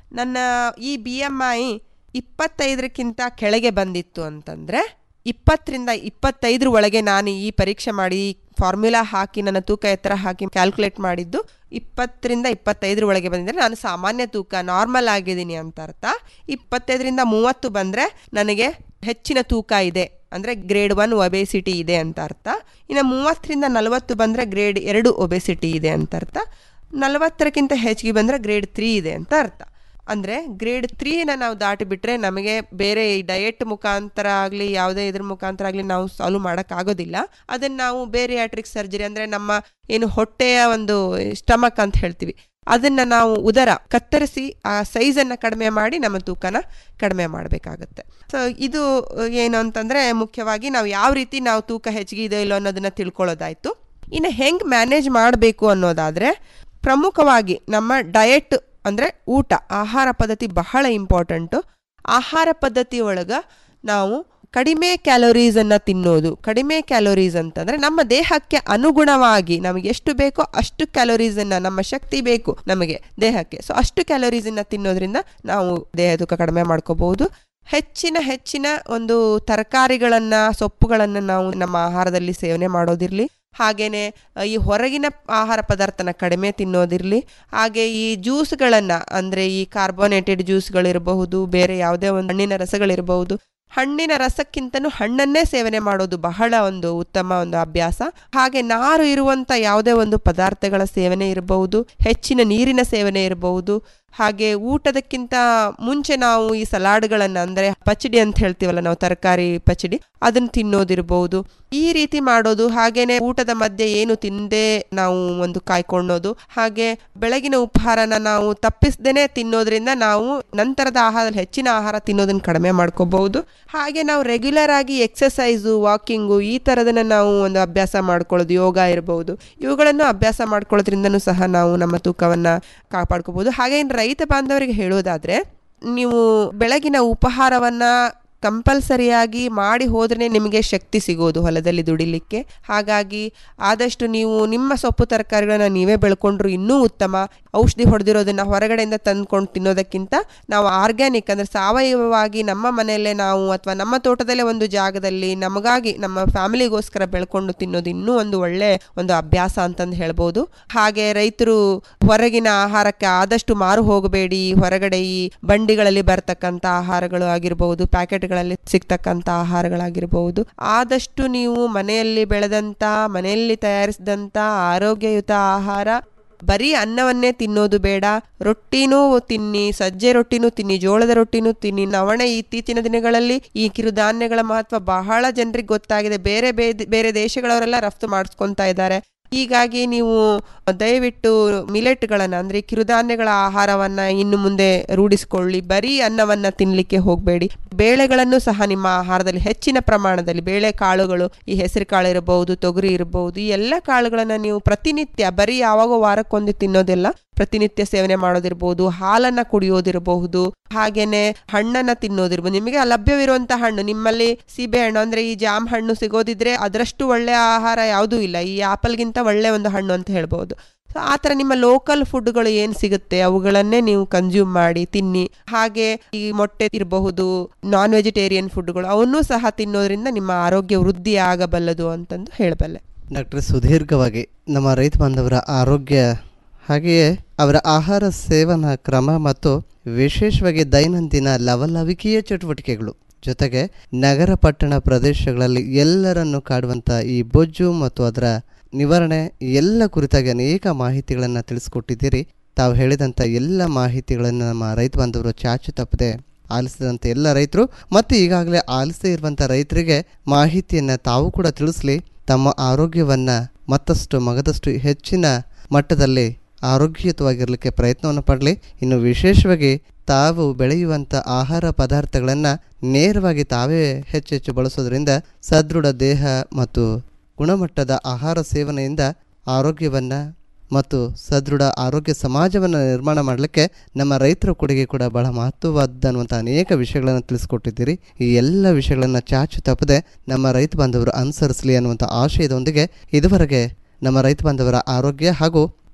ನನ್ನ ಈ ಬಿ ಎಮ್ ಐ ಇಪ್ಪತ್ತೈದರಕ್ಕಿಂತ ಕೆಳಗೆ ಬಂದಿತ್ತು ಅಂತಂದರೆ ಇಪ್ಪತ್ತರಿಂದ ಇಪ್ಪತ್ತೈದರ ಒಳಗೆ ನಾನು ಈ ಪರೀಕ್ಷೆ ಮಾಡಿ ಫಾರ್ಮ್ಯುಲಾ ಹಾಕಿ ನನ್ನ ತೂಕ ಎತ್ತರ ಹಾಕಿ ಕ್ಯಾಲ್ಕುಲೇಟ್ ಮಾಡಿದ್ದು ಇಪ್ಪತ್ತರಿಂದ ಇಪ್ಪತ್ತೈದರ ಒಳಗೆ ಬಂದಿದ್ರೆ ನಾನು ಸಾಮಾನ್ಯ ತೂಕ ನಾರ್ಮಲ್ ಆಗಿದ್ದೀನಿ ಅಂತ ಅರ್ಥ ಇಪ್ಪತ್ತೈದರಿಂದ ಮೂವತ್ತು ಬಂದರೆ ನನಗೆ ಹೆಚ್ಚಿನ ತೂಕ ಇದೆ ಅಂದರೆ ಗ್ರೇಡ್ ಒನ್ ಒಬೆಸಿಟಿ ಇದೆ ಅಂತ ಅರ್ಥ ಇನ್ನು ಮೂವತ್ತರಿಂದ ನಲವತ್ತು ಬಂದರೆ ಗ್ರೇಡ್ ಎರಡು ಒಬೆಸಿಟಿ ಇದೆ ಅಂತ ಅರ್ಥ ನಲವತ್ತರಕ್ಕಿಂತ ಹೆಚ್ಚಿಗೆ ಬಂದರೆ ಗ್ರೇಡ್ ತ್ರೀ ಇದೆ ಅಂತ ಅರ್ಥ ಅಂದರೆ ಗ್ರೇಡ್ ತ್ರೀನ ನಾವು ದಾಟಿಬಿಟ್ರೆ ನಮಗೆ ಬೇರೆ ಈ ಡಯೆಟ್ ಮುಖಾಂತರ ಆಗಲಿ ಯಾವುದೇ ಇದ್ರ ಮುಖಾಂತರ ಆಗಲಿ ನಾವು ಸಾಲ್ವ್ ಮಾಡೋಕ್ಕಾಗೋದಿಲ್ಲ ಅದನ್ನು ನಾವು ಬೇರಿಯಾಟ್ರಿಕ್ ಸರ್ಜರಿ ಅಂದರೆ ನಮ್ಮ ಏನು ಹೊಟ್ಟೆಯ ಒಂದು ಸ್ಟಮಕ್ ಅಂತ ಹೇಳ್ತೀವಿ ಅದನ್ನು ನಾವು ಉದರ ಕತ್ತರಿಸಿ ಆ ಸೈಜನ್ನು ಕಡಿಮೆ ಮಾಡಿ ನಮ್ಮ ತೂಕನ ಕಡಿಮೆ ಮಾಡಬೇಕಾಗತ್ತೆ ಸೊ ಇದು ಏನು ಅಂತಂದರೆ ಮುಖ್ಯವಾಗಿ ನಾವು ಯಾವ ರೀತಿ ನಾವು ತೂಕ ಹೆಚ್ಚಿಗೆ ಇದೆ ಇಲ್ಲೋ ಅನ್ನೋದನ್ನು ತಿಳ್ಕೊಳ್ಳೋದಾಯಿತು ಇನ್ನು ಹೆಂಗೆ ಮ್ಯಾನೇಜ್ ಮಾಡಬೇಕು ಅನ್ನೋದಾದರೆ ಪ್ರಮುಖವಾಗಿ ನಮ್ಮ ಡಯಟ್ ಅಂದರೆ ಊಟ ಆಹಾರ ಪದ್ಧತಿ ಬಹಳ ಇಂಪಾರ್ಟೆಂಟು ಆಹಾರ ಪದ್ಧತಿ ಒಳಗೆ ನಾವು ಕಡಿಮೆ ಕ್ಯಾಲೋರೀಸನ್ನು ತಿನ್ನೋದು ಕಡಿಮೆ ಕ್ಯಾಲೋರೀಸ್ ಅಂತಂದರೆ ನಮ್ಮ ದೇಹಕ್ಕೆ ಅನುಗುಣವಾಗಿ ನಮಗೆ ಎಷ್ಟು ಬೇಕೋ ಅಷ್ಟು ಕ್ಯಾಲೋರೀಸನ್ನು ನಮ್ಮ ಶಕ್ತಿ ಬೇಕು ನಮಗೆ ದೇಹಕ್ಕೆ ಸೊ ಅಷ್ಟು ಕ್ಯಾಲೋರೀಸನ್ನು ತಿನ್ನೋದ್ರಿಂದ ನಾವು ದೇಹ ತೂಕ ಕಡಿಮೆ ಮಾಡ್ಕೋಬಹುದು ಹೆಚ್ಚಿನ ಹೆಚ್ಚಿನ ಒಂದು ತರಕಾರಿಗಳನ್ನು ಸೊಪ್ಪುಗಳನ್ನು ನಾವು ನಮ್ಮ ಆಹಾರದಲ್ಲಿ ಸೇವನೆ ಮಾಡೋದಿರಲಿ ಹಾಗೆಯೇ ಈ ಹೊರಗಿನ ಆಹಾರ ಪದಾರ್ಥನ ಕಡಿಮೆ ತಿನ್ನೋದಿರಲಿ ಹಾಗೆ ಈ ಜ್ಯೂಸ್ಗಳನ್ನು ಅಂದರೆ ಈ ಕಾರ್ಬೋನೇಟೆಡ್ ಜ್ಯೂಸ್ಗಳಿರಬಹುದು ಬೇರೆ ಯಾವುದೇ ಒಂದು ಹಣ್ಣಿನ ರಸಗಳಿರಬಹುದು ಹಣ್ಣಿನ ರಸಕ್ಕಿಂತನೂ ಹಣ್ಣನ್ನೇ ಸೇವನೆ ಮಾಡೋದು ಬಹಳ ಒಂದು ಉತ್ತಮ ಒಂದು ಅಭ್ಯಾಸ ಹಾಗೆ ನಾರು ಇರುವಂಥ ಯಾವುದೇ ಒಂದು ಪದಾರ್ಥಗಳ ಸೇವನೆ ಇರಬಹುದು ಹೆಚ್ಚಿನ ನೀರಿನ ಸೇವನೆ ಇರಬಹುದು ಹಾಗೆ ಊಟದಕ್ಕಿಂತ ಮುಂಚೆ ನಾವು ಈ ಸಲಾಡ್ಗಳನ್ನು ಅಂದರೆ ಪಚಡಿ ಅಂತ ಹೇಳ್ತೀವಲ್ಲ ನಾವು ತರಕಾರಿ ಪಚಡಿ ಅದನ್ನು ತಿನ್ನೋದಿರ್ಬೋದು ಈ ರೀತಿ ಮಾಡೋದು ಹಾಗೇನೆ ಊಟದ ಮಧ್ಯೆ ಏನು ತಿಂದೇ ನಾವು ಒಂದು ಕಾಯ್ಕೊಳ್ಳೋದು ಹಾಗೆ ಬೆಳಗಿನ ಉಪಹಾರನ ನಾವು ತಪ್ಪಿಸ್ದೇನೆ ತಿನ್ನೋದ್ರಿಂದ ನಾವು ನಂತರದ ಆಹಾರದಲ್ಲಿ ಹೆಚ್ಚಿನ ಆಹಾರ ತಿನ್ನೋದನ್ನು ಕಡಿಮೆ ಮಾಡ್ಕೋಬಹುದು ಹಾಗೆ ನಾವು ರೆಗ್ಯುಲರ್ ಆಗಿ ಎಕ್ಸಸೈಸು ವಾಕಿಂಗು ಈ ಥರದನ್ನ ನಾವು ಒಂದು ಅಭ್ಯಾಸ ಮಾಡ್ಕೊಳ್ಳೋದು ಯೋಗ ಇರಬಹುದು ಇವುಗಳನ್ನು ಅಭ್ಯಾಸ ಮಾಡ್ಕೊಳ್ಳೋದ್ರಿಂದನೂ ಸಹ ನಾವು ನಮ್ಮ ತೂಕವನ್ನು ಕಾಪಾಡ್ಕೋಬಹುದು ಹಾಗೆ ಇನ್ನು ರೈತ ಬಾಂಧವರಿಗೆ ಹೇಳೋದಾದರೆ ನೀವು ಬೆಳಗಿನ ಉಪಹಾರವನ್ನು ಕಂಪಲ್ಸರಿಯಾಗಿ ಮಾಡಿ ಹೋದ್ರೆ ನಿಮಗೆ ಶಕ್ತಿ ಸಿಗೋದು ಹೊಲದಲ್ಲಿ ದುಡಿಲಿಕ್ಕೆ ಹಾಗಾಗಿ ಆದಷ್ಟು ನೀವು ನಿಮ್ಮ ಸೊಪ್ಪು ತರಕಾರಿಗಳನ್ನ ನೀವೇ ಬೆಳ್ಕೊಂಡ್ರು ಇನ್ನೂ ಉತ್ತಮ ಔಷಧಿ ಹೊಡೆದಿರೋದನ್ನ ಹೊರಗಡೆಯಿಂದ ತಂದ್ಕೊಂಡು ತಿನ್ನೋದಕ್ಕಿಂತ ನಾವು ಆರ್ಗ್ಯಾನಿಕ್ ಅಂದರೆ ಸಾವಯವವಾಗಿ ನಮ್ಮ ಮನೆಯಲ್ಲೇ ನಾವು ಅಥವಾ ನಮ್ಮ ತೋಟದಲ್ಲೇ ಒಂದು ಜಾಗದಲ್ಲಿ ನಮಗಾಗಿ ನಮ್ಮ ಫ್ಯಾಮಿಲಿಗೋಸ್ಕರ ಬೆಳ್ಕೊಂಡು ತಿನ್ನೋದು ಇನ್ನೂ ಒಂದು ಒಳ್ಳೆ ಒಂದು ಅಭ್ಯಾಸ ಅಂತಂದು ಹೇಳ್ಬೋದು ಹಾಗೆ ರೈತರು ಹೊರಗಿನ ಆಹಾರಕ್ಕೆ ಆದಷ್ಟು ಮಾರು ಹೋಗಬೇಡಿ ಹೊರಗಡೆ ಈ ಬಂಡಿಗಳಲ್ಲಿ ಬರ್ತಕ್ಕಂಥ ಆಹಾರಗಳು ಆಗಿರ್ಬೋದು ಪ್ಯಾಕೆಟ್ ಗಳಲ್ಲಿ ಸಿಗ್ತಕ್ಕಂಥ ಆಹಾರಗಳಾಗಿರಬಹುದು ಆದಷ್ಟು ನೀವು ಮನೆಯಲ್ಲಿ ಬೆಳೆದಂತ ಮನೆಯಲ್ಲಿ ತಯಾರಿಸಿದಂತ ಆರೋಗ್ಯಯುತ ಆಹಾರ ಬರೀ ಅನ್ನವನ್ನೇ ತಿನ್ನೋದು ಬೇಡ ರೊಟ್ಟಿನೂ ತಿನ್ನಿ ಸಜ್ಜೆ ರೊಟ್ಟಿನೂ ತಿನ್ನಿ ಜೋಳದ ರೊಟ್ಟಿನೂ ತಿನ್ನಿ ನವಣೆ ಇತ್ತೀಚಿನ ದಿನಗಳಲ್ಲಿ ಈ ಕಿರುಧಾನ್ಯಗಳ ಮಹತ್ವ ಬಹಳ ಜನರಿಗೆ ಗೊತ್ತಾಗಿದೆ ಬೇರೆ ಬೇರೆ ದೇಶಗಳವರೆಲ್ಲ ರಫ್ತು ಮಾಡಿಸ್ಕೊತಾ ಇದ್ದಾರೆ ಹೀಗಾಗಿ ನೀವು ದಯವಿಟ್ಟು ಮಿಲೆಟ್ಗಳನ್ನು ಅಂದರೆ ಕಿರುಧಾನ್ಯಗಳ ಆಹಾರವನ್ನು ಇನ್ನು ಮುಂದೆ ರೂಢಿಸಿಕೊಳ್ಳಿ ಬರೀ ಅನ್ನವನ್ನು ತಿನ್ನಲಿಕ್ಕೆ ಹೋಗಬೇಡಿ ಬೇಳೆಗಳನ್ನು ಸಹ ನಿಮ್ಮ ಆಹಾರದಲ್ಲಿ ಹೆಚ್ಚಿನ ಪ್ರಮಾಣದಲ್ಲಿ ಬೇಳೆ ಕಾಳುಗಳು ಈ ಹೆಸರು ಕಾಳು ಇರಬಹುದು ತೊಗರಿ ಇರಬಹುದು ಈ ಎಲ್ಲ ಕಾಳುಗಳನ್ನು ನೀವು ಪ್ರತಿನಿತ್ಯ ಬರೀ ಯಾವಾಗ ವಾರಕ್ಕೊಂದು ತಿನ್ನೋದಿಲ್ಲ ಪ್ರತಿನಿತ್ಯ ಸೇವನೆ ಮಾಡೋದಿರ್ಬೋದು ಹಾಲನ್ನ ಕುಡಿಯೋದಿರಬಹುದು ಹಾಗೇನೆ ಹಣ್ಣನ್ನ ತಿನ್ನೋದಿರ್ಬೋದು ನಿಮಗೆ ಲಭ್ಯವಿರುವಂತಹ ಹಣ್ಣು ನಿಮ್ಮಲ್ಲಿ ಸೀಬೆ ಹಣ್ಣು ಅಂದ್ರೆ ಈ ಜಾಮ್ ಹಣ್ಣು ಸಿಗೋದಿದ್ರೆ ಅದರಷ್ಟು ಒಳ್ಳೆ ಆಹಾರ ಯಾವುದೂ ಇಲ್ಲ ಈ ಆಪಲ್ಗಿಂತ ಒಳ್ಳೆ ಒಂದು ಹಣ್ಣು ಅಂತ ಹೇಳ್ಬೋದು ಸೊ ಆ ಥರ ನಿಮ್ಮ ಲೋಕಲ್ ಫುಡ್ಗಳು ಏನು ಸಿಗುತ್ತೆ ಅವುಗಳನ್ನೇ ನೀವು ಕನ್ಸ್ಯೂಮ್ ಮಾಡಿ ತಿನ್ನಿ ಹಾಗೆ ಈ ಮೊಟ್ಟೆ ಇರಬಹುದು ನಾನ್ ವೆಜಿಟೇರಿಯನ್ ಫುಡ್ಗಳು ಅವನ್ನೂ ಸಹ ತಿನ್ನೋದ್ರಿಂದ ನಿಮ್ಮ ಆರೋಗ್ಯ ವೃದ್ಧಿ ಆಗಬಲ್ಲದು ಅಂತಂದು ಹೇಳಬಲ್ಲೆ ಡಾಕ್ಟರ್ ಸುದೀರ್ಘವಾಗಿ ನಮ್ಮ ರೈತ ಬಾಂಧವರ ಆರೋಗ್ಯ ಹಾಗೆಯೇ ಅವರ ಆಹಾರ ಸೇವನಾ ಕ್ರಮ ಮತ್ತು ವಿಶೇಷವಾಗಿ ದೈನಂದಿನ ಲವಲವಿಕೆಯ ಚಟುವಟಿಕೆಗಳು ಜೊತೆಗೆ ನಗರ ಪಟ್ಟಣ ಪ್ರದೇಶಗಳಲ್ಲಿ ಎಲ್ಲರನ್ನು ಕಾಡುವಂಥ ಈ ಬೊಜ್ಜು ಮತ್ತು ಅದರ ನಿವಾರಣೆ ಎಲ್ಲ ಕುರಿತಾಗಿ ಅನೇಕ ಮಾಹಿತಿಗಳನ್ನು ತಿಳಿಸ್ಕೊಟ್ಟಿದ್ದೀರಿ ತಾವು ಹೇಳಿದಂಥ ಎಲ್ಲ ಮಾಹಿತಿಗಳನ್ನು ನಮ್ಮ ರೈತ ಬಾಂಧವರು ಚಾಚು ತಪ್ಪದೆ ಆಲಿಸಿದಂಥ ಎಲ್ಲ ರೈತರು ಮತ್ತು ಈಗಾಗಲೇ ಆಲಿಸದೇ ಇರುವಂಥ ರೈತರಿಗೆ ಮಾಹಿತಿಯನ್ನು ತಾವು ಕೂಡ ತಿಳಿಸ್ಲಿ ತಮ್ಮ ಆರೋಗ್ಯವನ್ನು ಮತ್ತಷ್ಟು ಮಗದಷ್ಟು ಹೆಚ್ಚಿನ ಮಟ್ಟದಲ್ಲಿ ಆರೋಗ್ಯಯುತವಾಗಿರಲಿಕ್ಕೆ ಪ್ರಯತ್ನವನ್ನು ಪಡಲಿ ಇನ್ನು ವಿಶೇಷವಾಗಿ ತಾವು ಬೆಳೆಯುವಂಥ ಆಹಾರ ಪದಾರ್ಥಗಳನ್ನು ನೇರವಾಗಿ ತಾವೇ ಹೆಚ್ಚೆಚ್ಚು ಬಳಸೋದ್ರಿಂದ ಸದೃಢ ದೇಹ ಮತ್ತು ಗುಣಮಟ್ಟದ ಆಹಾರ ಸೇವನೆಯಿಂದ ಆರೋಗ್ಯವನ್ನು ಮತ್ತು ಸದೃಢ ಆರೋಗ್ಯ ಸಮಾಜವನ್ನು ನಿರ್ಮಾಣ ಮಾಡಲಿಕ್ಕೆ ನಮ್ಮ ರೈತರ ಕೊಡುಗೆ ಕೂಡ ಬಹಳ ಮಹತ್ವವಾದಂಥ ಅನೇಕ ವಿಷಯಗಳನ್ನು ತಿಳಿಸ್ಕೊಟ್ಟಿದ್ದೀರಿ ಈ ಎಲ್ಲ ವಿಷಯಗಳನ್ನು ಚಾಚು ತಪ್ಪದೆ ನಮ್ಮ ರೈತ ಬಾಂಧವರು ಅನುಸರಿಸಲಿ ಅನ್ನುವಂಥ ಆಶಯದೊಂದಿಗೆ ಇದುವರೆಗೆ ನಮ್ಮ ರೈತ ಬಾಂಧವರ ಆರೋಗ್ಯ ಹಾಗೂ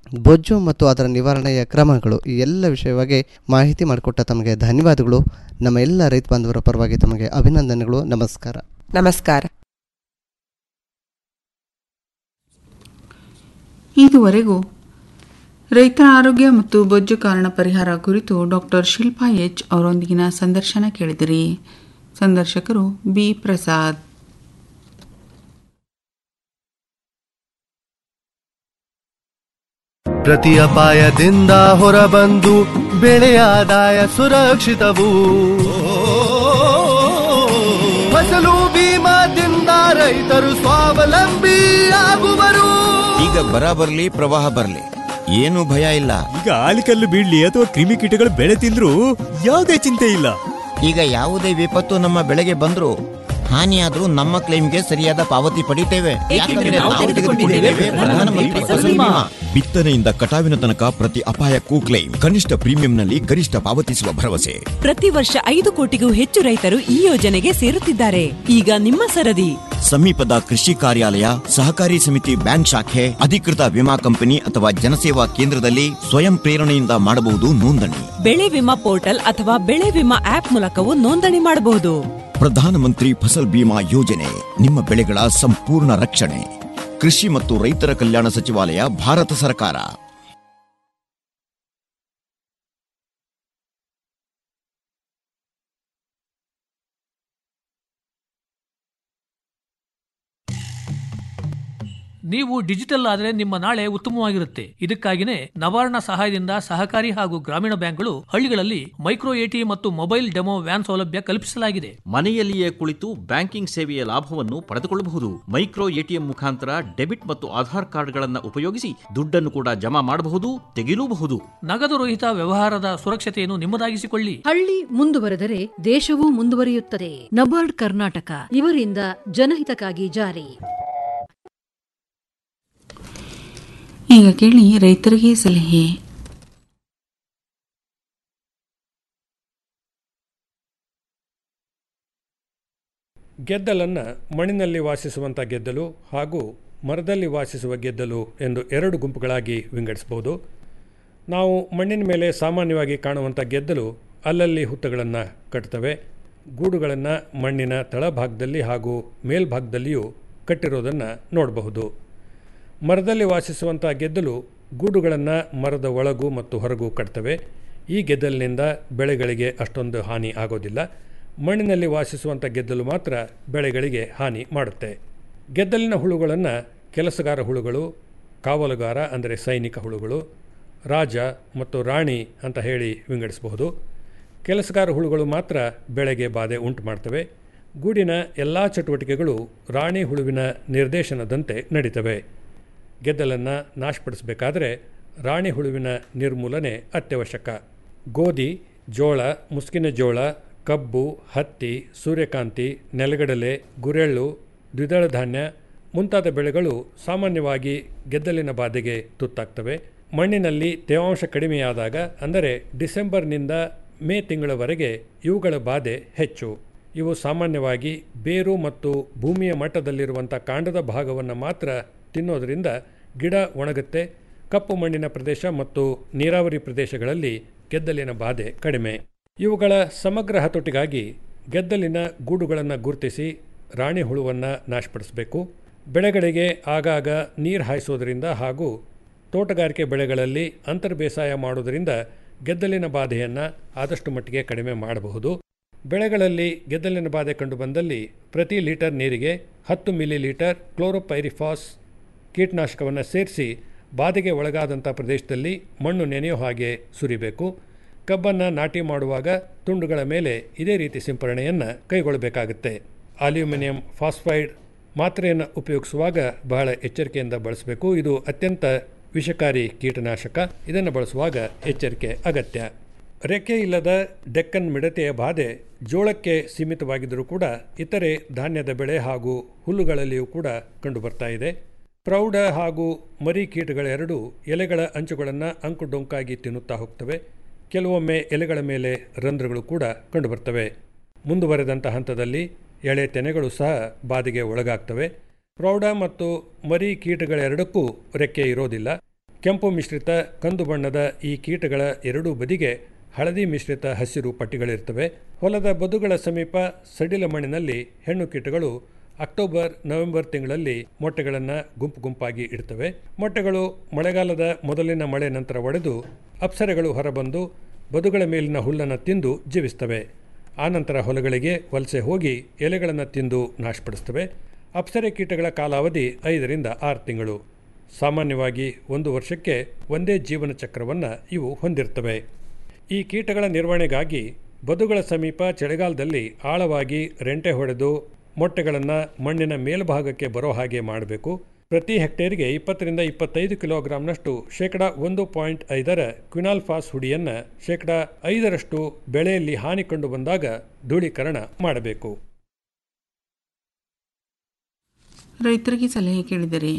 ಬೊಜ್ಜು ಮತ್ತು ಅದರ ನಿವಾರಣೆಯ ಕ್ರಮಗಳು ಈ ಎಲ್ಲ ವಿಷಯವಾಗಿ ಮಾಹಿತಿ ಮಾಡಿಕೊಟ್ಟ ತಮಗೆ ಧನ್ಯವಾದಗಳು ನಮ್ಮ ಎಲ್ಲ ರೈತ ಬಾಂಧವರ ಪರವಾಗಿ ತಮಗೆ ಅಭಿನಂದನೆಗಳು ನಮಸ್ಕಾರ ನಮಸ್ಕಾರ ಇದುವರೆಗೂ ರೈತರ ಆರೋಗ್ಯ ಮತ್ತು ಬೊಜ್ಜು ಕಾರಣ ಪರಿಹಾರ ಕುರಿತು ಡಾಕ್ಟರ್ ಶಿಲ್ಪಾ ಎಚ್ ಅವರೊಂದಿಗಿನ ಸಂದರ್ಶನ ಕೇಳಿದಿರಿ ಸಂದರ್ಶಕರು ಬಿ ಪ್ರಸಾದ್ ಪ್ರತಿ ಅಪಾಯದಿಂದ ಹೊರಬಂದು ಬೆಳೆಯ ಆದಾಯ ಸುರಕ್ಷಿತವು ಫಸಲು ಬೀಮಾದಿಂದ ರೈತರು ಸ್ವಾವಲಂಬಿ ಆಗುವರು ಈಗ ಬರ ಬರ್ಲಿ ಪ್ರವಾಹ ಬರ್ಲಿ ಏನು ಭಯ ಇಲ್ಲ ಈಗ ಆಲಿಕಲ್ಲು ಬೀಳ್ಲಿ ಅಥವಾ ಕ್ರಿಮಿಕೀಟಗಳು ಬೆಳೆ ತಿಂದ್ರು ಯಾವುದೇ ಚಿಂತೆ ಇಲ್ಲ ಈಗ ಯಾವುದೇ ವಿಪತ್ತು ನಮ್ಮ ಬೆಳೆಗೆ ಬಂದ್ರು ಹಾನಿಯಾದ್ರೂ ನಮ್ಮ ಕ್ಲೈಮ್ಗೆ ಸರಿಯಾದ ಪಾವತಿ ಪಡಿತೇವೆ ಯಾಕಂದ್ರೆ ನಾವು ತೆಗೆದುಕೊಂಡಿದ್ದೇವೆ ಪ್ರಧಾನಮಂತ್ರಿ ಫಸಲ್ ಬಿಮಾ. ಬಿತ್ತನೆಯಿಂದ ಕಟಾವಿನ ತನಕ ಪ್ರತಿ ಅಪಾಯಕ್ಕೂ ಕ್ಲೈಮ್ ಕನಿಷ್ಠ ಪ್ರೀಮಿಯಂನಲ್ಲಿ ಗರಿಷ್ಠ ಪಾವತಿಸುವ ಭರವಸೆ ಪ್ರತಿ ವರ್ಷ ಐದು ಕೋಟಿಗೂ ಹೆಚ್ಚು ರೈತರು ಈ ಯೋಜನೆಗೆ ಸೇರುತ್ತಿದ್ದಾರೆ ಈಗ ನಿಮ್ಮ ಸರದಿ ಸಮೀಪದ ಕೃಷಿ ಕಾರ್ಯಾಲಯ ಸಹಕಾರಿ ಸಮಿತಿ ಬ್ಯಾಂಕ್ ಶಾಖೆ ಅಧಿಕೃತ ವಿಮಾ ಕಂಪನಿ ಅಥವಾ ಜನಸೇವಾ ಕೇಂದ್ರದಲ್ಲಿ ಸ್ವಯಂ ಪ್ರೇರಣೆಯಿಂದ ಮಾಡಬಹುದು ನೋಂದಣಿ ಬೆಳೆ ವಿಮಾ ಪೋರ್ಟಲ್ ಅಥವಾ ಬೆಳೆ ವಿಮಾ ಆಪ್ ಮೂಲಕವೂ ನೋಂದಣಿ ಮಾಡಬಹುದು ಪ್ರಧಾನಮಂತ್ರಿ ಫಸಲ್ ಬಿಮಾ ಯೋಜನೆ ನಿಮ್ಮ ಬೆಳೆಗಳ ಸಂಪೂರ್ಣ ರಕ್ಷಣೆ ಕೃಷಿ ಮತ್ತು ರೈತರ ಕಲ್ಯಾಣ ಸಚಿವಾಲಯ ಭಾರತ ಸರ್ಕಾರ ನೀವು ಡಿಜಿಟಲ್ ಆದರೆ ನಿಮ್ಮ ನಾಳೆ ಉತ್ತಮವಾಗಿರುತ್ತೆ ಇದಕ್ಕಾಗಿನೇ ನವಾರ್ಣ ಸಹಾಯದಿಂದ ಸಹಕಾರಿ ಹಾಗೂ ಗ್ರಾಮೀಣ ಬ್ಯಾಂಕ್ಗಳು ಹಳ್ಳಿಗಳಲ್ಲಿ ಮೈಕ್ರೋ ಎಟಿ ಮತ್ತು ಮೊಬೈಲ್ ಡೆಮೋ ವ್ಯಾನ್ ಸೌಲಭ್ಯ ಕಲ್ಪಿಸಲಾಗಿದೆ ಮನೆಯಲ್ಲಿಯೇ ಕುಳಿತು ಬ್ಯಾಂಕಿಂಗ್ ಸೇವೆಯ ಲಾಭವನ್ನು ಪಡೆದುಕೊಳ್ಳಬಹುದು ಮೈಕ್ರೋ ಎಟಿಎಂ ಮುಖಾಂತರ ಡೆಬಿಟ್ ಮತ್ತು ಆಧಾರ್ ಕಾರ್ಡ್ಗಳನ್ನು ಉಪಯೋಗಿಸಿ ದುಡ್ಡನ್ನು ಕೂಡ ಜಮಾ ಮಾಡಬಹುದು ತೆಗೆಯಲೂಬಹುದು ನಗದು ರಹಿತ ವ್ಯವಹಾರದ ಸುರಕ್ಷತೆಯನ್ನು ನಿಮ್ಮದಾಗಿಸಿಕೊಳ್ಳಿ ಹಳ್ಳಿ ಮುಂದುವರೆದರೆ ದೇಶವೂ ಮುಂದುವರಿಯುತ್ತದೆ ನಬಾರ್ಡ್ ಕರ್ನಾಟಕ ಇವರಿಂದ ಜನಹಿತಕ್ಕಾಗಿ ಜಾರಿ ಈಗ ಕೇಳಿ ರೈತರಿಗೆ ಸಲಹೆ ಗೆದ್ದಲನ್ನು ಮಣ್ಣಿನಲ್ಲಿ ವಾಸಿಸುವಂಥ ಗೆದ್ದಲು ಹಾಗೂ ಮರದಲ್ಲಿ ವಾಸಿಸುವ ಗೆದ್ದಲು ಎಂದು ಎರಡು ಗುಂಪುಗಳಾಗಿ ವಿಂಗಡಿಸಬಹುದು ನಾವು ಮಣ್ಣಿನ ಮೇಲೆ ಸಾಮಾನ್ಯವಾಗಿ ಕಾಣುವಂಥ ಗೆದ್ದಲು ಅಲ್ಲಲ್ಲಿ ಹುತ್ತಗಳನ್ನು ಕಟ್ತವೆ ಗೂಡುಗಳನ್ನು ಮಣ್ಣಿನ ತಳಭಾಗದಲ್ಲಿ ಹಾಗೂ ಮೇಲ್ಭಾಗದಲ್ಲಿಯೂ ಕಟ್ಟಿರೋದನ್ನು ನೋಡಬಹುದು ಮರದಲ್ಲಿ ವಾಸಿಸುವಂಥ ಗೆದ್ದಲು ಗೂಡುಗಳನ್ನು ಮರದ ಒಳಗೂ ಮತ್ತು ಹೊರಗೂ ಕಟ್ತವೆ ಈ ಗೆದ್ದಲಿನಿಂದ ಬೆಳೆಗಳಿಗೆ ಅಷ್ಟೊಂದು ಹಾನಿ ಆಗೋದಿಲ್ಲ ಮಣ್ಣಿನಲ್ಲಿ ವಾಸಿಸುವಂಥ ಗೆದ್ದಲು ಮಾತ್ರ ಬೆಳೆಗಳಿಗೆ ಹಾನಿ ಮಾಡುತ್ತೆ ಗೆದ್ದಲಿನ ಹುಳುಗಳನ್ನು ಕೆಲಸಗಾರ ಹುಳುಗಳು ಕಾವಲುಗಾರ ಅಂದರೆ ಸೈನಿಕ ಹುಳುಗಳು ರಾಜ ಮತ್ತು ರಾಣಿ ಅಂತ ಹೇಳಿ ವಿಂಗಡಿಸಬಹುದು ಕೆಲಸಗಾರ ಹುಳುಗಳು ಮಾತ್ರ ಬೆಳೆಗೆ ಬಾಧೆ ಉಂಟು ಮಾಡ್ತವೆ ಗೂಡಿನ ಎಲ್ಲ ಚಟುವಟಿಕೆಗಳು ರಾಣಿ ಹುಳುವಿನ ನಿರ್ದೇಶನದಂತೆ ನಡೀತವೆ ಗೆದ್ದಲನ್ನು ನಾಶಪಡಿಸಬೇಕಾದರೆ ರಾಣಿ ಹುಳುವಿನ ನಿರ್ಮೂಲನೆ ಅತ್ಯವಶ್ಯಕ ಗೋಧಿ ಜೋಳ ಮುಸ್ಕಿನ ಜೋಳ ಕಬ್ಬು ಹತ್ತಿ ಸೂರ್ಯಕಾಂತಿ ನೆಲಗಡಲೆ ಗುರೆಳ್ಳು ದ್ವಿದಳ ಧಾನ್ಯ ಮುಂತಾದ ಬೆಳೆಗಳು ಸಾಮಾನ್ಯವಾಗಿ ಗೆದ್ದಲಿನ ಬಾಧೆಗೆ ತುತ್ತಾಗ್ತವೆ ಮಣ್ಣಿನಲ್ಲಿ ತೇವಾಂಶ ಕಡಿಮೆಯಾದಾಗ ಅಂದರೆ ಡಿಸೆಂಬರ್ನಿಂದ ಮೇ ತಿಂಗಳವರೆಗೆ ಇವುಗಳ ಬಾಧೆ ಹೆಚ್ಚು ಇವು ಸಾಮಾನ್ಯವಾಗಿ ಬೇರು ಮತ್ತು ಭೂಮಿಯ ಮಟ್ಟದಲ್ಲಿರುವಂಥ ಕಾಂಡದ ಭಾಗವನ್ನು ಮಾತ್ರ ತಿನ್ನೋದರಿಂದ ಗಿಡ ಒಣಗುತ್ತೆ ಕಪ್ಪು ಮಣ್ಣಿನ ಪ್ರದೇಶ ಮತ್ತು ನೀರಾವರಿ ಪ್ರದೇಶಗಳಲ್ಲಿ ಗೆದ್ದಲಿನ ಬಾಧೆ ಕಡಿಮೆ ಇವುಗಳ ಸಮಗ್ರ ಹತೋಟಿಗಾಗಿ ಗೆದ್ದಲಿನ ಗೂಡುಗಳನ್ನು ಗುರುತಿಸಿ ರಾಣಿ ಹುಳುವನ್ನು ನಾಶಪಡಿಸಬೇಕು ಬೆಳೆಗಳಿಗೆ ಆಗಾಗ ನೀರು ಹಾಯಿಸೋದರಿಂದ ಹಾಗೂ ತೋಟಗಾರಿಕೆ ಬೆಳೆಗಳಲ್ಲಿ ಅಂತರ್ ಬೇಸಾಯ ಮಾಡೋದರಿಂದ ಗೆದ್ದಲಿನ ಬಾಧೆಯನ್ನು ಆದಷ್ಟು ಮಟ್ಟಿಗೆ ಕಡಿಮೆ ಮಾಡಬಹುದು ಬೆಳೆಗಳಲ್ಲಿ ಗೆದ್ದಲಿನ ಬಾಧೆ ಕಂಡುಬಂದಲ್ಲಿ ಪ್ರತಿ ಲೀಟರ್ ನೀರಿಗೆ ಹತ್ತು ಮಿಲಿ ಲೀಟರ್ ಕ್ಲೋರೋಪೈರಿಫಾಸ್ ಕೀಟನಾಶಕವನ್ನು ಸೇರಿಸಿ ಬಾಧೆಗೆ ಒಳಗಾದಂಥ ಪ್ರದೇಶದಲ್ಲಿ ಮಣ್ಣು ನೆನೆಯೋ ಹಾಗೆ ಸುರಿಬೇಕು ಕಬ್ಬನ್ನು ನಾಟಿ ಮಾಡುವಾಗ ತುಂಡುಗಳ ಮೇಲೆ ಇದೇ ರೀತಿ ಸಿಂಪರಣೆಯನ್ನು ಕೈಗೊಳ್ಳಬೇಕಾಗುತ್ತೆ ಅಲ್ಯೂಮಿನಿಯಂ ಫಾಸ್ಫೈಡ್ ಮಾತ್ರೆಯನ್ನು ಉಪಯೋಗಿಸುವಾಗ ಬಹಳ ಎಚ್ಚರಿಕೆಯಿಂದ ಬಳಸಬೇಕು ಇದು ಅತ್ಯಂತ ವಿಷಕಾರಿ ಕೀಟನಾಶಕ ಇದನ್ನು ಬಳಸುವಾಗ ಎಚ್ಚರಿಕೆ ಅಗತ್ಯ ರೆಕ್ಕೆ ಇಲ್ಲದ ಡೆಕ್ಕನ್ ಮಿಡತೆಯ ಬಾಧೆ ಜೋಳಕ್ಕೆ ಸೀಮಿತವಾಗಿದ್ದರೂ ಕೂಡ ಇತರೆ ಧಾನ್ಯದ ಬೆಳೆ ಹಾಗೂ ಹುಲ್ಲುಗಳಲ್ಲಿಯೂ ಕೂಡ ಕಂಡುಬರ್ತಾ ಇದೆ ಪ್ರೌಢ ಹಾಗೂ ಮರಿ ಕೀಟಗಳೆರಡೂ ಎಲೆಗಳ ಅಂಚುಗಳನ್ನು ಅಂಕುಡೊಂಕಾಗಿ ತಿನ್ನುತ್ತಾ ಹೋಗ್ತವೆ ಕೆಲವೊಮ್ಮೆ ಎಲೆಗಳ ಮೇಲೆ ರಂಧ್ರಗಳು ಕೂಡ ಕಂಡುಬರ್ತವೆ ಮುಂದುವರೆದಂಥ ಹಂತದಲ್ಲಿ ಎಳೆ ತೆನೆಗಳು ಸಹ ಬಾಧೆಗೆ ಒಳಗಾಗ್ತವೆ ಪ್ರೌಢ ಮತ್ತು ಮರಿ ಕೀಟಗಳೆರಡಕ್ಕೂ ರೆಕ್ಕೆ ಇರೋದಿಲ್ಲ ಕೆಂಪು ಮಿಶ್ರಿತ ಕಂದು ಬಣ್ಣದ ಈ ಕೀಟಗಳ ಎರಡೂ ಬದಿಗೆ ಹಳದಿ ಮಿಶ್ರಿತ ಹಸಿರು ಪಟ್ಟಿಗಳಿರ್ತವೆ ಹೊಲದ ಬದುಗಳ ಸಮೀಪ ಸಡಿಲ ಮಣ್ಣಿನಲ್ಲಿ ಹೆಣ್ಣು ಕೀಟಗಳು ಅಕ್ಟೋಬರ್ ನವೆಂಬರ್ ತಿಂಗಳಲ್ಲಿ ಮೊಟ್ಟೆಗಳನ್ನು ಗುಂಪು ಗುಂಪಾಗಿ ಇಡ್ತವೆ ಮೊಟ್ಟೆಗಳು ಮಳೆಗಾಲದ ಮೊದಲಿನ ಮಳೆ ನಂತರ ಒಡೆದು ಅಪ್ಸರೆಗಳು ಹೊರಬಂದು ಬದುಗಳ ಮೇಲಿನ ಹುಲ್ಲನ್ನು ತಿಂದು ಜೀವಿಸ್ತವೆ ಆನಂತರ ಹೊಲಗಳಿಗೆ ವಲಸೆ ಹೋಗಿ ಎಲೆಗಳನ್ನು ತಿಂದು ನಾಶಪಡಿಸ್ತವೆ ಅಪ್ಸರೆ ಕೀಟಗಳ ಕಾಲಾವಧಿ ಐದರಿಂದ ಆರು ತಿಂಗಳು ಸಾಮಾನ್ಯವಾಗಿ ಒಂದು ವರ್ಷಕ್ಕೆ ಒಂದೇ ಜೀವನ ಚಕ್ರವನ್ನು ಇವು ಹೊಂದಿರ್ತವೆ ಈ ಕೀಟಗಳ ನಿರ್ವಹಣೆಗಾಗಿ ಬದುಗಳ ಸಮೀಪ ಚಳಿಗಾಲದಲ್ಲಿ ಆಳವಾಗಿ ರೆಂಟೆ ಹೊಡೆದು ಮೊಟ್ಟೆಗಳನ್ನು ಮಣ್ಣಿನ ಮೇಲ್ಭಾಗಕ್ಕೆ ಬರೋ ಹಾಗೆ ಮಾಡಬೇಕು ಪ್ರತಿ ಹೆಕ್ಟೇರ್ಗೆ ಇಪ್ಪತ್ತರಿಂದ ಇಪ್ಪತ್ತೈದು ಕಿಲೋಗ್ರಾಂನಷ್ಟು ಶೇಕಡ ಒಂದು ಪಾಯಿಂಟ್ ಐದರ ಕ್ವಿನಾಲ್ಫಾಸ್ ಹುಡಿಯನ್ನು ಶೇಕಡ ಐದರಷ್ಟು ಬೆಳೆಯಲ್ಲಿ ಹಾನಿ ಕಂಡು ಬಂದಾಗ ಧೂಳೀಕರಣ ಮಾಡಬೇಕು ರೈತರಿಗೆ ಸಲಹೆ ಕೇಳಿದರೆ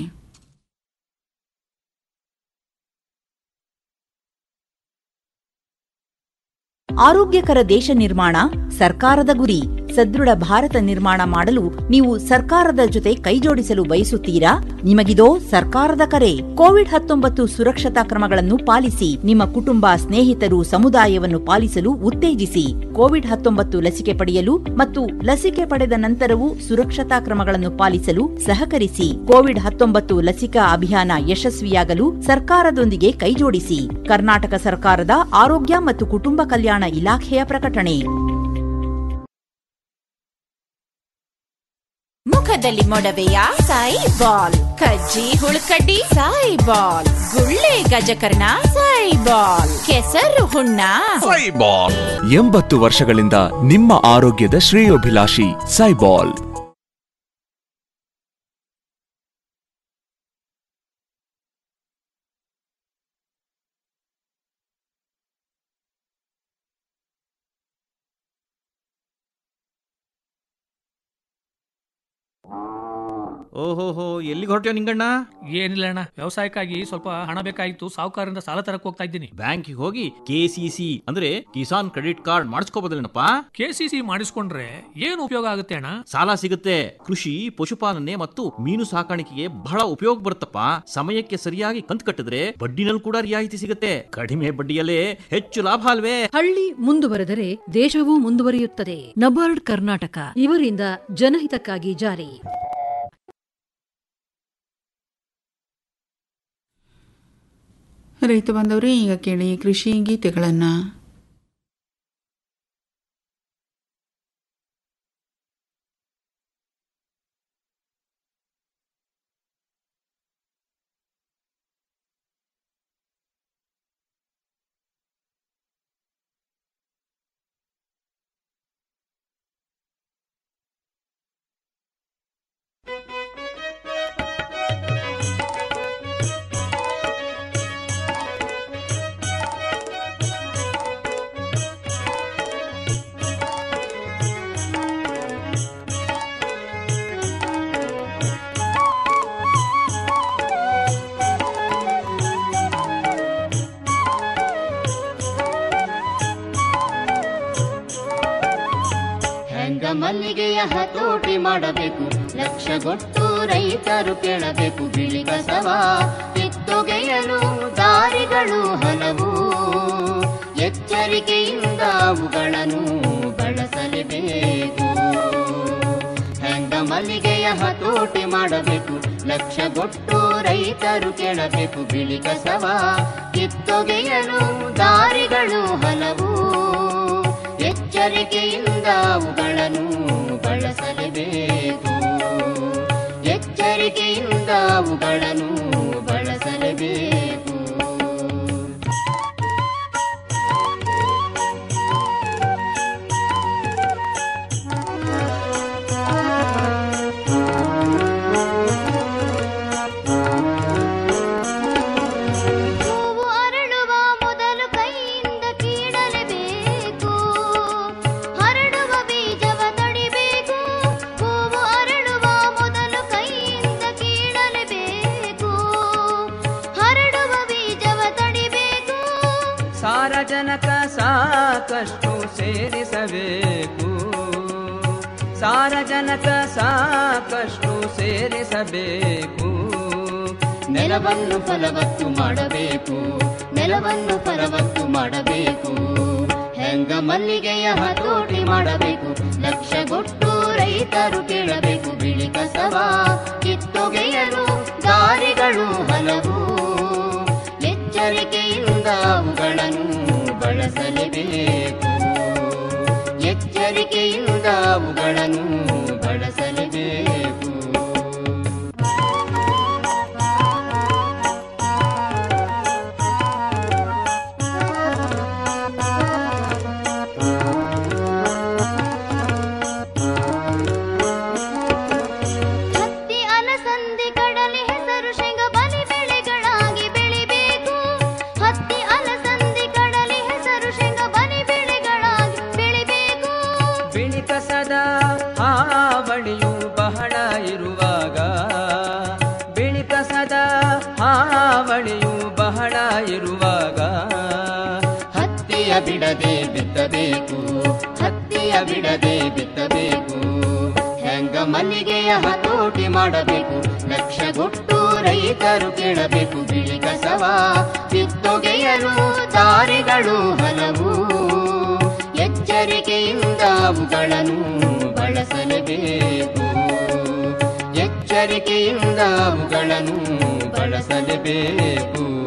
ಆರೋಗ್ಯಕರ ದೇಶ ನಿರ್ಮಾಣ ಸರ್ಕಾರದ ಗುರಿ ಸದೃಢ ಭಾರತ ನಿರ್ಮಾಣ ಮಾಡಲು ನೀವು ಸರ್ಕಾರದ ಜೊತೆ ಕೈಜೋಡಿಸಲು ಬಯಸುತ್ತೀರಾ ನಿಮಗಿದೋ ಸರ್ಕಾರದ ಕರೆ ಕೋವಿಡ್ ಹತ್ತೊಂಬತ್ತು ಸುರಕ್ಷತಾ ಕ್ರಮಗಳನ್ನು ಪಾಲಿಸಿ ನಿಮ್ಮ ಕುಟುಂಬ ಸ್ನೇಹಿತರು ಸಮುದಾಯವನ್ನು ಪಾಲಿಸಲು ಉತ್ತೇಜಿಸಿ ಕೋವಿಡ್ ಹತ್ತೊಂಬತ್ತು ಲಸಿಕೆ ಪಡೆಯಲು ಮತ್ತು ಲಸಿಕೆ ಪಡೆದ ನಂತರವೂ ಸುರಕ್ಷತಾ ಕ್ರಮಗಳನ್ನು ಪಾಲಿಸಲು ಸಹಕರಿಸಿ ಕೋವಿಡ್ ಹತ್ತೊಂಬತ್ತು ಲಸಿಕಾ ಅಭಿಯಾನ ಯಶಸ್ವಿಯಾಗಲು ಸರ್ಕಾರದೊಂದಿಗೆ ಕೈಜೋಡಿಸಿ ಕರ್ನಾಟಕ ಸರ್ಕಾರದ ಆರೋಗ್ಯ ಮತ್ತು ಕುಟುಂಬ ಕಲ್ಯಾಣ ಇಲಾಖೆಯ ಪ್ರಕಟಣೆ ಮುಖದಲ್ಲಿ ಮೊಡವೆಯ ಸಾಯಿ ಬಾಲ್ ಕಜ್ಜಿ ಹುಳುಕಡ್ಡಿ ಸಾಯಿ ಬಾಲ್ ಗುಳ್ಳೆ ಗಜಕರ್ಣ ಸಾಯಿ ಬಾಲ್ ಕೆಸರು ಹುಣ್ಣ ಸೈಬಾಲ್ ಎಂಬತ್ತು ವರ್ಷಗಳಿಂದ ನಿಮ್ಮ ಆರೋಗ್ಯದ ಶ್ರೇಯೋಭಿಲಾಷಿ ಸೈಬಾಲ್ ಓಹೋಹೋ ಎಲ್ಲಿಗೆ ಹೊರಟ್ಯೋ ನಿಂಗಣ್ಣ ಏನಿಲ್ಲ ಅಣ್ಣ ವ್ಯವಸಾಯಕ್ಕಾಗಿ ಸ್ವಲ್ಪ ಹಣ ಬೇಕಾಗಿತ್ತು ಸಾಹುಕಾರರಿಂದ ಸಾಲ ತರಕ್ ಹೋಗ್ತಾ ಇದ್ದೀನಿ ಬ್ಯಾಂಕಿಗೆ ಹೋಗಿ ಕೆ ಸಿ ಸಿ ಅಂದ್ರೆ ಕಿಸಾನ್ ಕ್ರೆಡಿಟ್ ಕಾರ್ಡ್ ಮಾಡಿಸ್ಕೋಬೋದಲ್ಲೇನಪ್ಪ ಕೆ ಸಿ ಸಿ ಮಾಡಿಸ್ಕೊಂಡ್ರೆ ಏನು ಉಪಯೋಗ ಆಗುತ್ತೆ ಅಣ್ಣ ಸಾಲ ಸಿಗುತ್ತೆ ಕೃಷಿ ಪಶುಪಾಲನೆ ಮತ್ತು ಮೀನು ಸಾಕಾಣಿಕೆಗೆ ಬಹಳ ಉಪಯೋಗ ಬರುತ್ತಪ್ಪ ಸಮಯಕ್ಕೆ ಸರಿಯಾಗಿ ಕಂತು ಕಟ್ಟಿದ್ರೆ ಬಡ್ಡಿನಲ್ಲಿ ಕೂಡ ರಿಯಾಯಿತಿ ಸಿಗುತ್ತೆ ಕಡಿಮೆ ಬಡ್ಡಿಯಲ್ಲೇ ಹೆಚ್ಚು ಲಾಭ ಅಲ್ವೇ ಹಳ್ಳಿ ಮುಂದುವರೆದರೆ ದೇಶವೂ ಮುಂದುವರಿಯುತ್ತದೆ ನಬಾರ್ಡ್ ಕರ್ನಾಟಕ ಇವರಿಂದ ಜನಹಿತಕ್ಕಾಗಿ ಜಾರಿ ರೈತ ಬಾಂಧವರೇ ಈಗ ಕೇಳಿ ಕೃಷಿ ಗೀತೆಗಳನ್ನು ಹೆಂಗ ಮಲ್ಲಿಗೆಯ ಹತೋಟಿ ಮಾಡಬೇಕು ಲಕ್ಷಗೊಟ್ಟು ರೈತರು ಕೇಳಬೇಕು ಬಿಳಿ ಕಸವ ಕಿತ್ತೊಗೆಯಲು ದಾರಿಗಳು ಹಲವು ಎಚ್ಚರಿಕೆಯಿಂದ ಅವುಗಳನ್ನು ಬಳಸಲೇಬೇಕು ಹೆಂಗ ಮಲ್ಲಿಗೆಯ ಹತೋಟಿ ಮಾಡಬೇಕು ಲಕ್ಷಗೊಟ್ಟು ರೈತರು ಕೇಳಬೇಕು ಬಿಳಿ ಕಸವ ಕಿತ್ತೊಗೆಯಲು ದಾರಿಗಳು ಹಲವು ಎಚ್ಚರಿಕೆಯಿಂದ ಅವುಗಳನ್ನು ಬಳಸಲೇಬೇಕು ಎಚ್ಚರಿಕೆಯಿಂದ ಅವುಗಳನ್ನು ಬಳಸಲೇಬೇಕು ಹೂವು ಅರಳುವ ಮೊದಲು ಕೈಯಿಂದ ಕೀಳಲೇಬೇಕು ಹರಡುವ ಬೀಜವ ತಡಿಬೇಕು ಹೂವು ಅರಳುವ ಮೊದಲು ಕೈಯಿಂದ ಕೀಳಲೇಬೇಕು ಹರಡುವ ಬೀಜವ ತಡಿಬೇಕು ಸಾರಜನಕ ಸಾಕಷ್ಟು ಸೇರಿಸಬೇಕು ಸಾರಜನಕ ಸಾಕಷ್ಟು ಸೇರಿಸಬೇಕು ನೆಲವನ್ನು ಫಲವತ್ತು ಮಾಡಬೇಕು ನೆಲವನ್ನು ಫಲವತ್ತು ಮಾಡಬೇಕು ಹೆಂಗ ಮಲ್ಲಿಗೆಯ ಹತೋಟಿ ಮಾಡಬೇಕು ಲಕ್ಷಗೊಟ್ಟು ರೈತರು ಕೇಳಬೇಕು ಬಿಳಿ ಕಸವ ಕಿತ್ತೊಗೆಯಲು ದಾರಿಗಳು ಹಲವು ಎಚ್ಚರಿಕೆಯಿಂದ ಅವುಗಳನ್ನು ಬಳಸಲೇಬೇಕು ಎಚ್ಚರಿಕೆಯಿಂದ ಅವುಗಳನ್ನು ಬಳಸಲೇಬೇಕು ಹತ್ತಿ ಅಲಸಂದಿ ಕಡಲೆ ಹೆಸರು ಶೇಂಗ ಬಲಿ ಬೆಳೆಗಳಾಗಿ ಬೆಳಿಬೇಕು ಹತ್ತಿ ಅಲಸಂದಿ ಕಡಲೆ ಹೆಸರು ಶೇಂಗ ಬಲಿ ಬೆಳೆಗಳಾಗಿ ಬೆಳಿಬೇಕು ಬಿಳಿ ಕಸದ ಹಾವಳಿಯು ಬಹಳ ಇರುವಾಗ ಬಿಳಿ ಕಸದ ಹಾವಳಿಯು ಬಹಳ ಇರುವಾಗ ಹತ್ತಿಯ ಬಿಡದೆ ಬಿತ್ತಬೇಕು ಹತ್ತಿಯ ಬಿಡದೆ ಬಿತ್ತಬೇಕು ಹೆಂಗ ಮಲ್ಲಿಗೆಯ ಹತೋಟಿ ಮಾಡಬೇಕು ಲಕ್ಷಗೊಟ್ಟು ರೈತರು ಕೇಳಬೇಕು ಬಿಳಿ ಕಸವ ಕಿತ್ತೊಗೆಯಲು ದಾರಿಗಳು ಹಲವು ಎಚ್ಚರಿಕೆಯಿಂದ ಅವುಗಳನ್ನು ಬಳಸಲೇಬೇಕು ಎಚ್ಚರಿಕೆಯಿಂದ ಅವುಗಳನ್ನು ಬಳಸಲೇಬೇಕು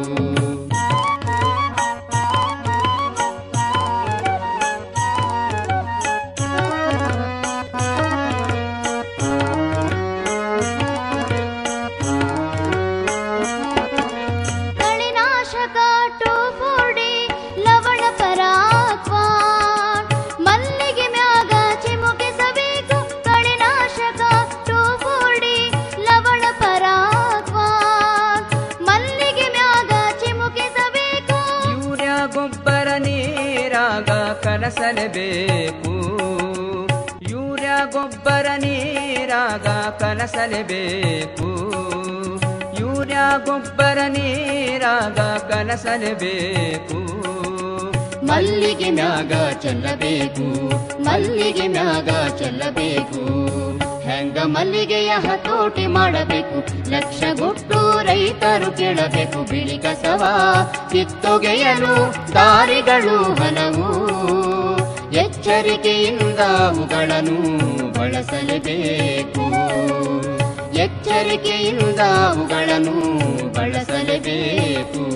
ಕಳೆನಾಶಕ ಟೋಫೋಡಿ ಲವಣ ಪರಾಕ್ವಾ ಮಲ್ಲಿಗೆ ಮ್ಯಾಗ ಚಿಮುಕಿಸಬೇಕು ಕಳೆನಾಶಕ ಟೋಫೋಡಿ ಲವಣ ಪರಾಕ್ವಾ ಮಲ್ಲಿಗೆ ಮ್ಯಾಗ ಚಿಮುಕಿಸಬೇಕು ಯೂರಿಯಾ ಗೊಬ್ಬರ ನೀರಾಗ ಕಲಸಲೇಬೇಕು ಯೂರಿಯಾ ಗೊಬ್ಬರ ನೀರಾಗ ಕಲಸಲೇಬೇಕು ಯೂರಿಯಾ ಗೊಬ್ಬರ ನೀರಾಗ ಕಲಸಲೇಬೇಕು ಮಲ್ಲಿಗೆ ಮ್ಯಾಗ ಚೆಲ್ಲಬೇಕು ಮಲ್ಲಿಗೆ ಮ್ಯಾಗ ಚೆಲ್ಲಬೇಕು ಹೆಂಗ ಮಲ್ಲಿಗೆಯ ಹತೋಟಿ ಮಾಡಬೇಕು ಲಕ್ಷಗೊಟ್ಟು ರೈತರು ಕೇಳಬೇಕು ಬಿಳಿ ಕಸವ ಕಿತ್ತೊಗೆಯಲು ದಾರಿಗಳು ಹಲವು ಎಚ್ಚರಿಕೆಯಿಂದ ಅವುಗಳನ್ನು ಬಳಸಲೇಬೇಕು ಎಚ್ಚರಿಕೆಯಿಂದ ಅವುಗಳನ್ನು ಬಳಸಲೇಬೇಕು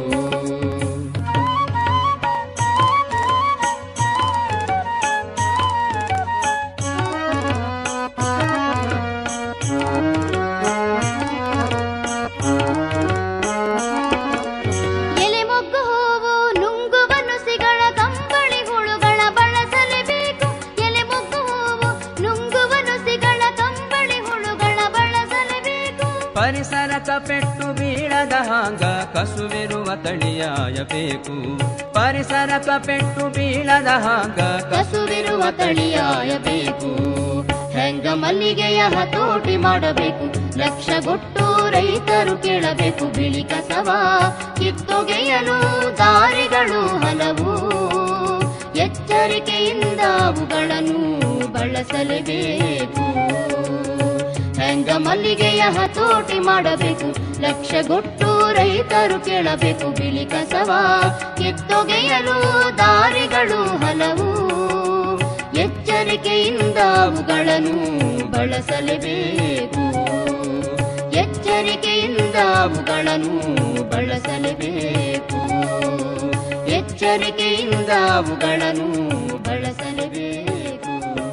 ಎಲೆ ಮೊಗ್ಗು ಹೂವು ನುಂಗುವ ನುಸಿಗಳ ಕಂಬಳಿ ಹುಳುಗಳ ಬಳಸಲೇಬೇಕು ಎಲೆ ಮೊಗ್ಗು ಹೂವು ನುಂಗುವ ನುಸಿಗಳ ಕಂಬಳಿ ಹುಳುಗಳ ಬಳಸಲೇಬೇಕು ಪರಿಸರಕ ಪೆಟ್ಟು ಬೀಳದ ಹಾಂಗ ಕಸುವಿರುವ ತಳಿಯಾಯಬೇಕು ಪರಿಸರಕ ಪೆಟ್ಟು ಬೀಳದ ಹಾಂಗ ಕಸುವಿರುವ ತಳಿಯಾಯಬೇಕು ಹೆಂಗ ಮಲ್ಲಿಗೆಯ ಹತೋಟಿ ಮಾಡಬೇಕು ಲಕ್ಷಗೊಟ್ಟು ರೈತರು ಕೇಳಬೇಕು ಬಿಳಿ ಕಸವ ಕಿತ್ತೊಗೆಯಲು ದಾರಿಗಳು ಹಲವು ಎಚ್ಚರಿಕೆಯಿಂದ ಅವುಗಳನ್ನು ಬಳಸಲೇಬೇಕು ಹೆಂಗ ಮಲ್ಲಿಗೆಯ ಹತೋಟಿ ಮಾಡಬೇಕು ಲಕ್ಷಗೊಟ್ಟು ರೈತರು ಕೇಳಬೇಕು ಬಿಳಿ ಕಸವ ಕಿತ್ತೊಗೆಯಲು ದಾರಿಗಳು ಹಲವು ಎಚ್ಚರಿಕೆಯಿಂದ ಅವುಗಳನ್ನು ಬಳಸಲೇಬೇಕು ಎಚ್ಚರಿಕೆಯಿಂದ ಅವುಗಳನ್ನು ಬಳಸಲೇಬೇಕು ಎಚ್ಚರಿಕೆಯಿಂದ ಅವುಗಳನ್ನು ಬಳಸಲೇಬೇಕು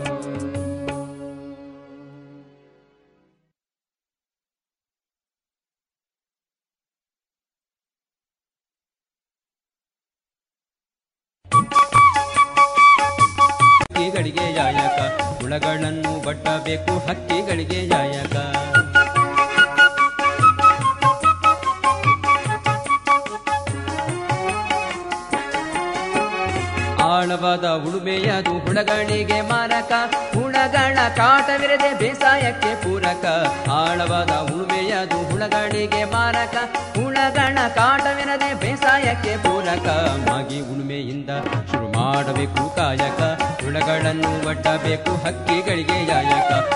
ಹಕ್ಕಿಗಳಿಗೆ ಯಾಯಕ ಹುಳಗಳನ್ನು ಬಟ್ಟಬೇಕು ಹಕ್ಕಿಗಳಿಗೆ ಯಾಯಕ ಆಳವಾದ ಉಳುಮೆಯದು ಹುಳಗಳಿಗೆ ಮಾರಕ ಹುಳಗಳ ಕಾಟವಿರದೆ ಬೇಸಾಯಕ್ಕೆ ಪೂರಕ ಆಳವಾದ ಉಳುಮೆಯದು ಹುಳಗಳಿಗೆ ಮಾರಕ ಹುಳಗಳ ಕಾಟವಿರದೆ ಬೇಸಾಯಕ್ಕೆ ಪೂರಕ ಮಾಗಿ ಉಳುಮೆಯಿಂದ ಶುರು ಮಾಡಬೇಕು ಕಾಯಕ ಹುಳಗಳನ್ನು ಒಡ್ಡಬೇಕು ಹಕ್ಕಿಗಳಿಗೆ ಯಾಯಕ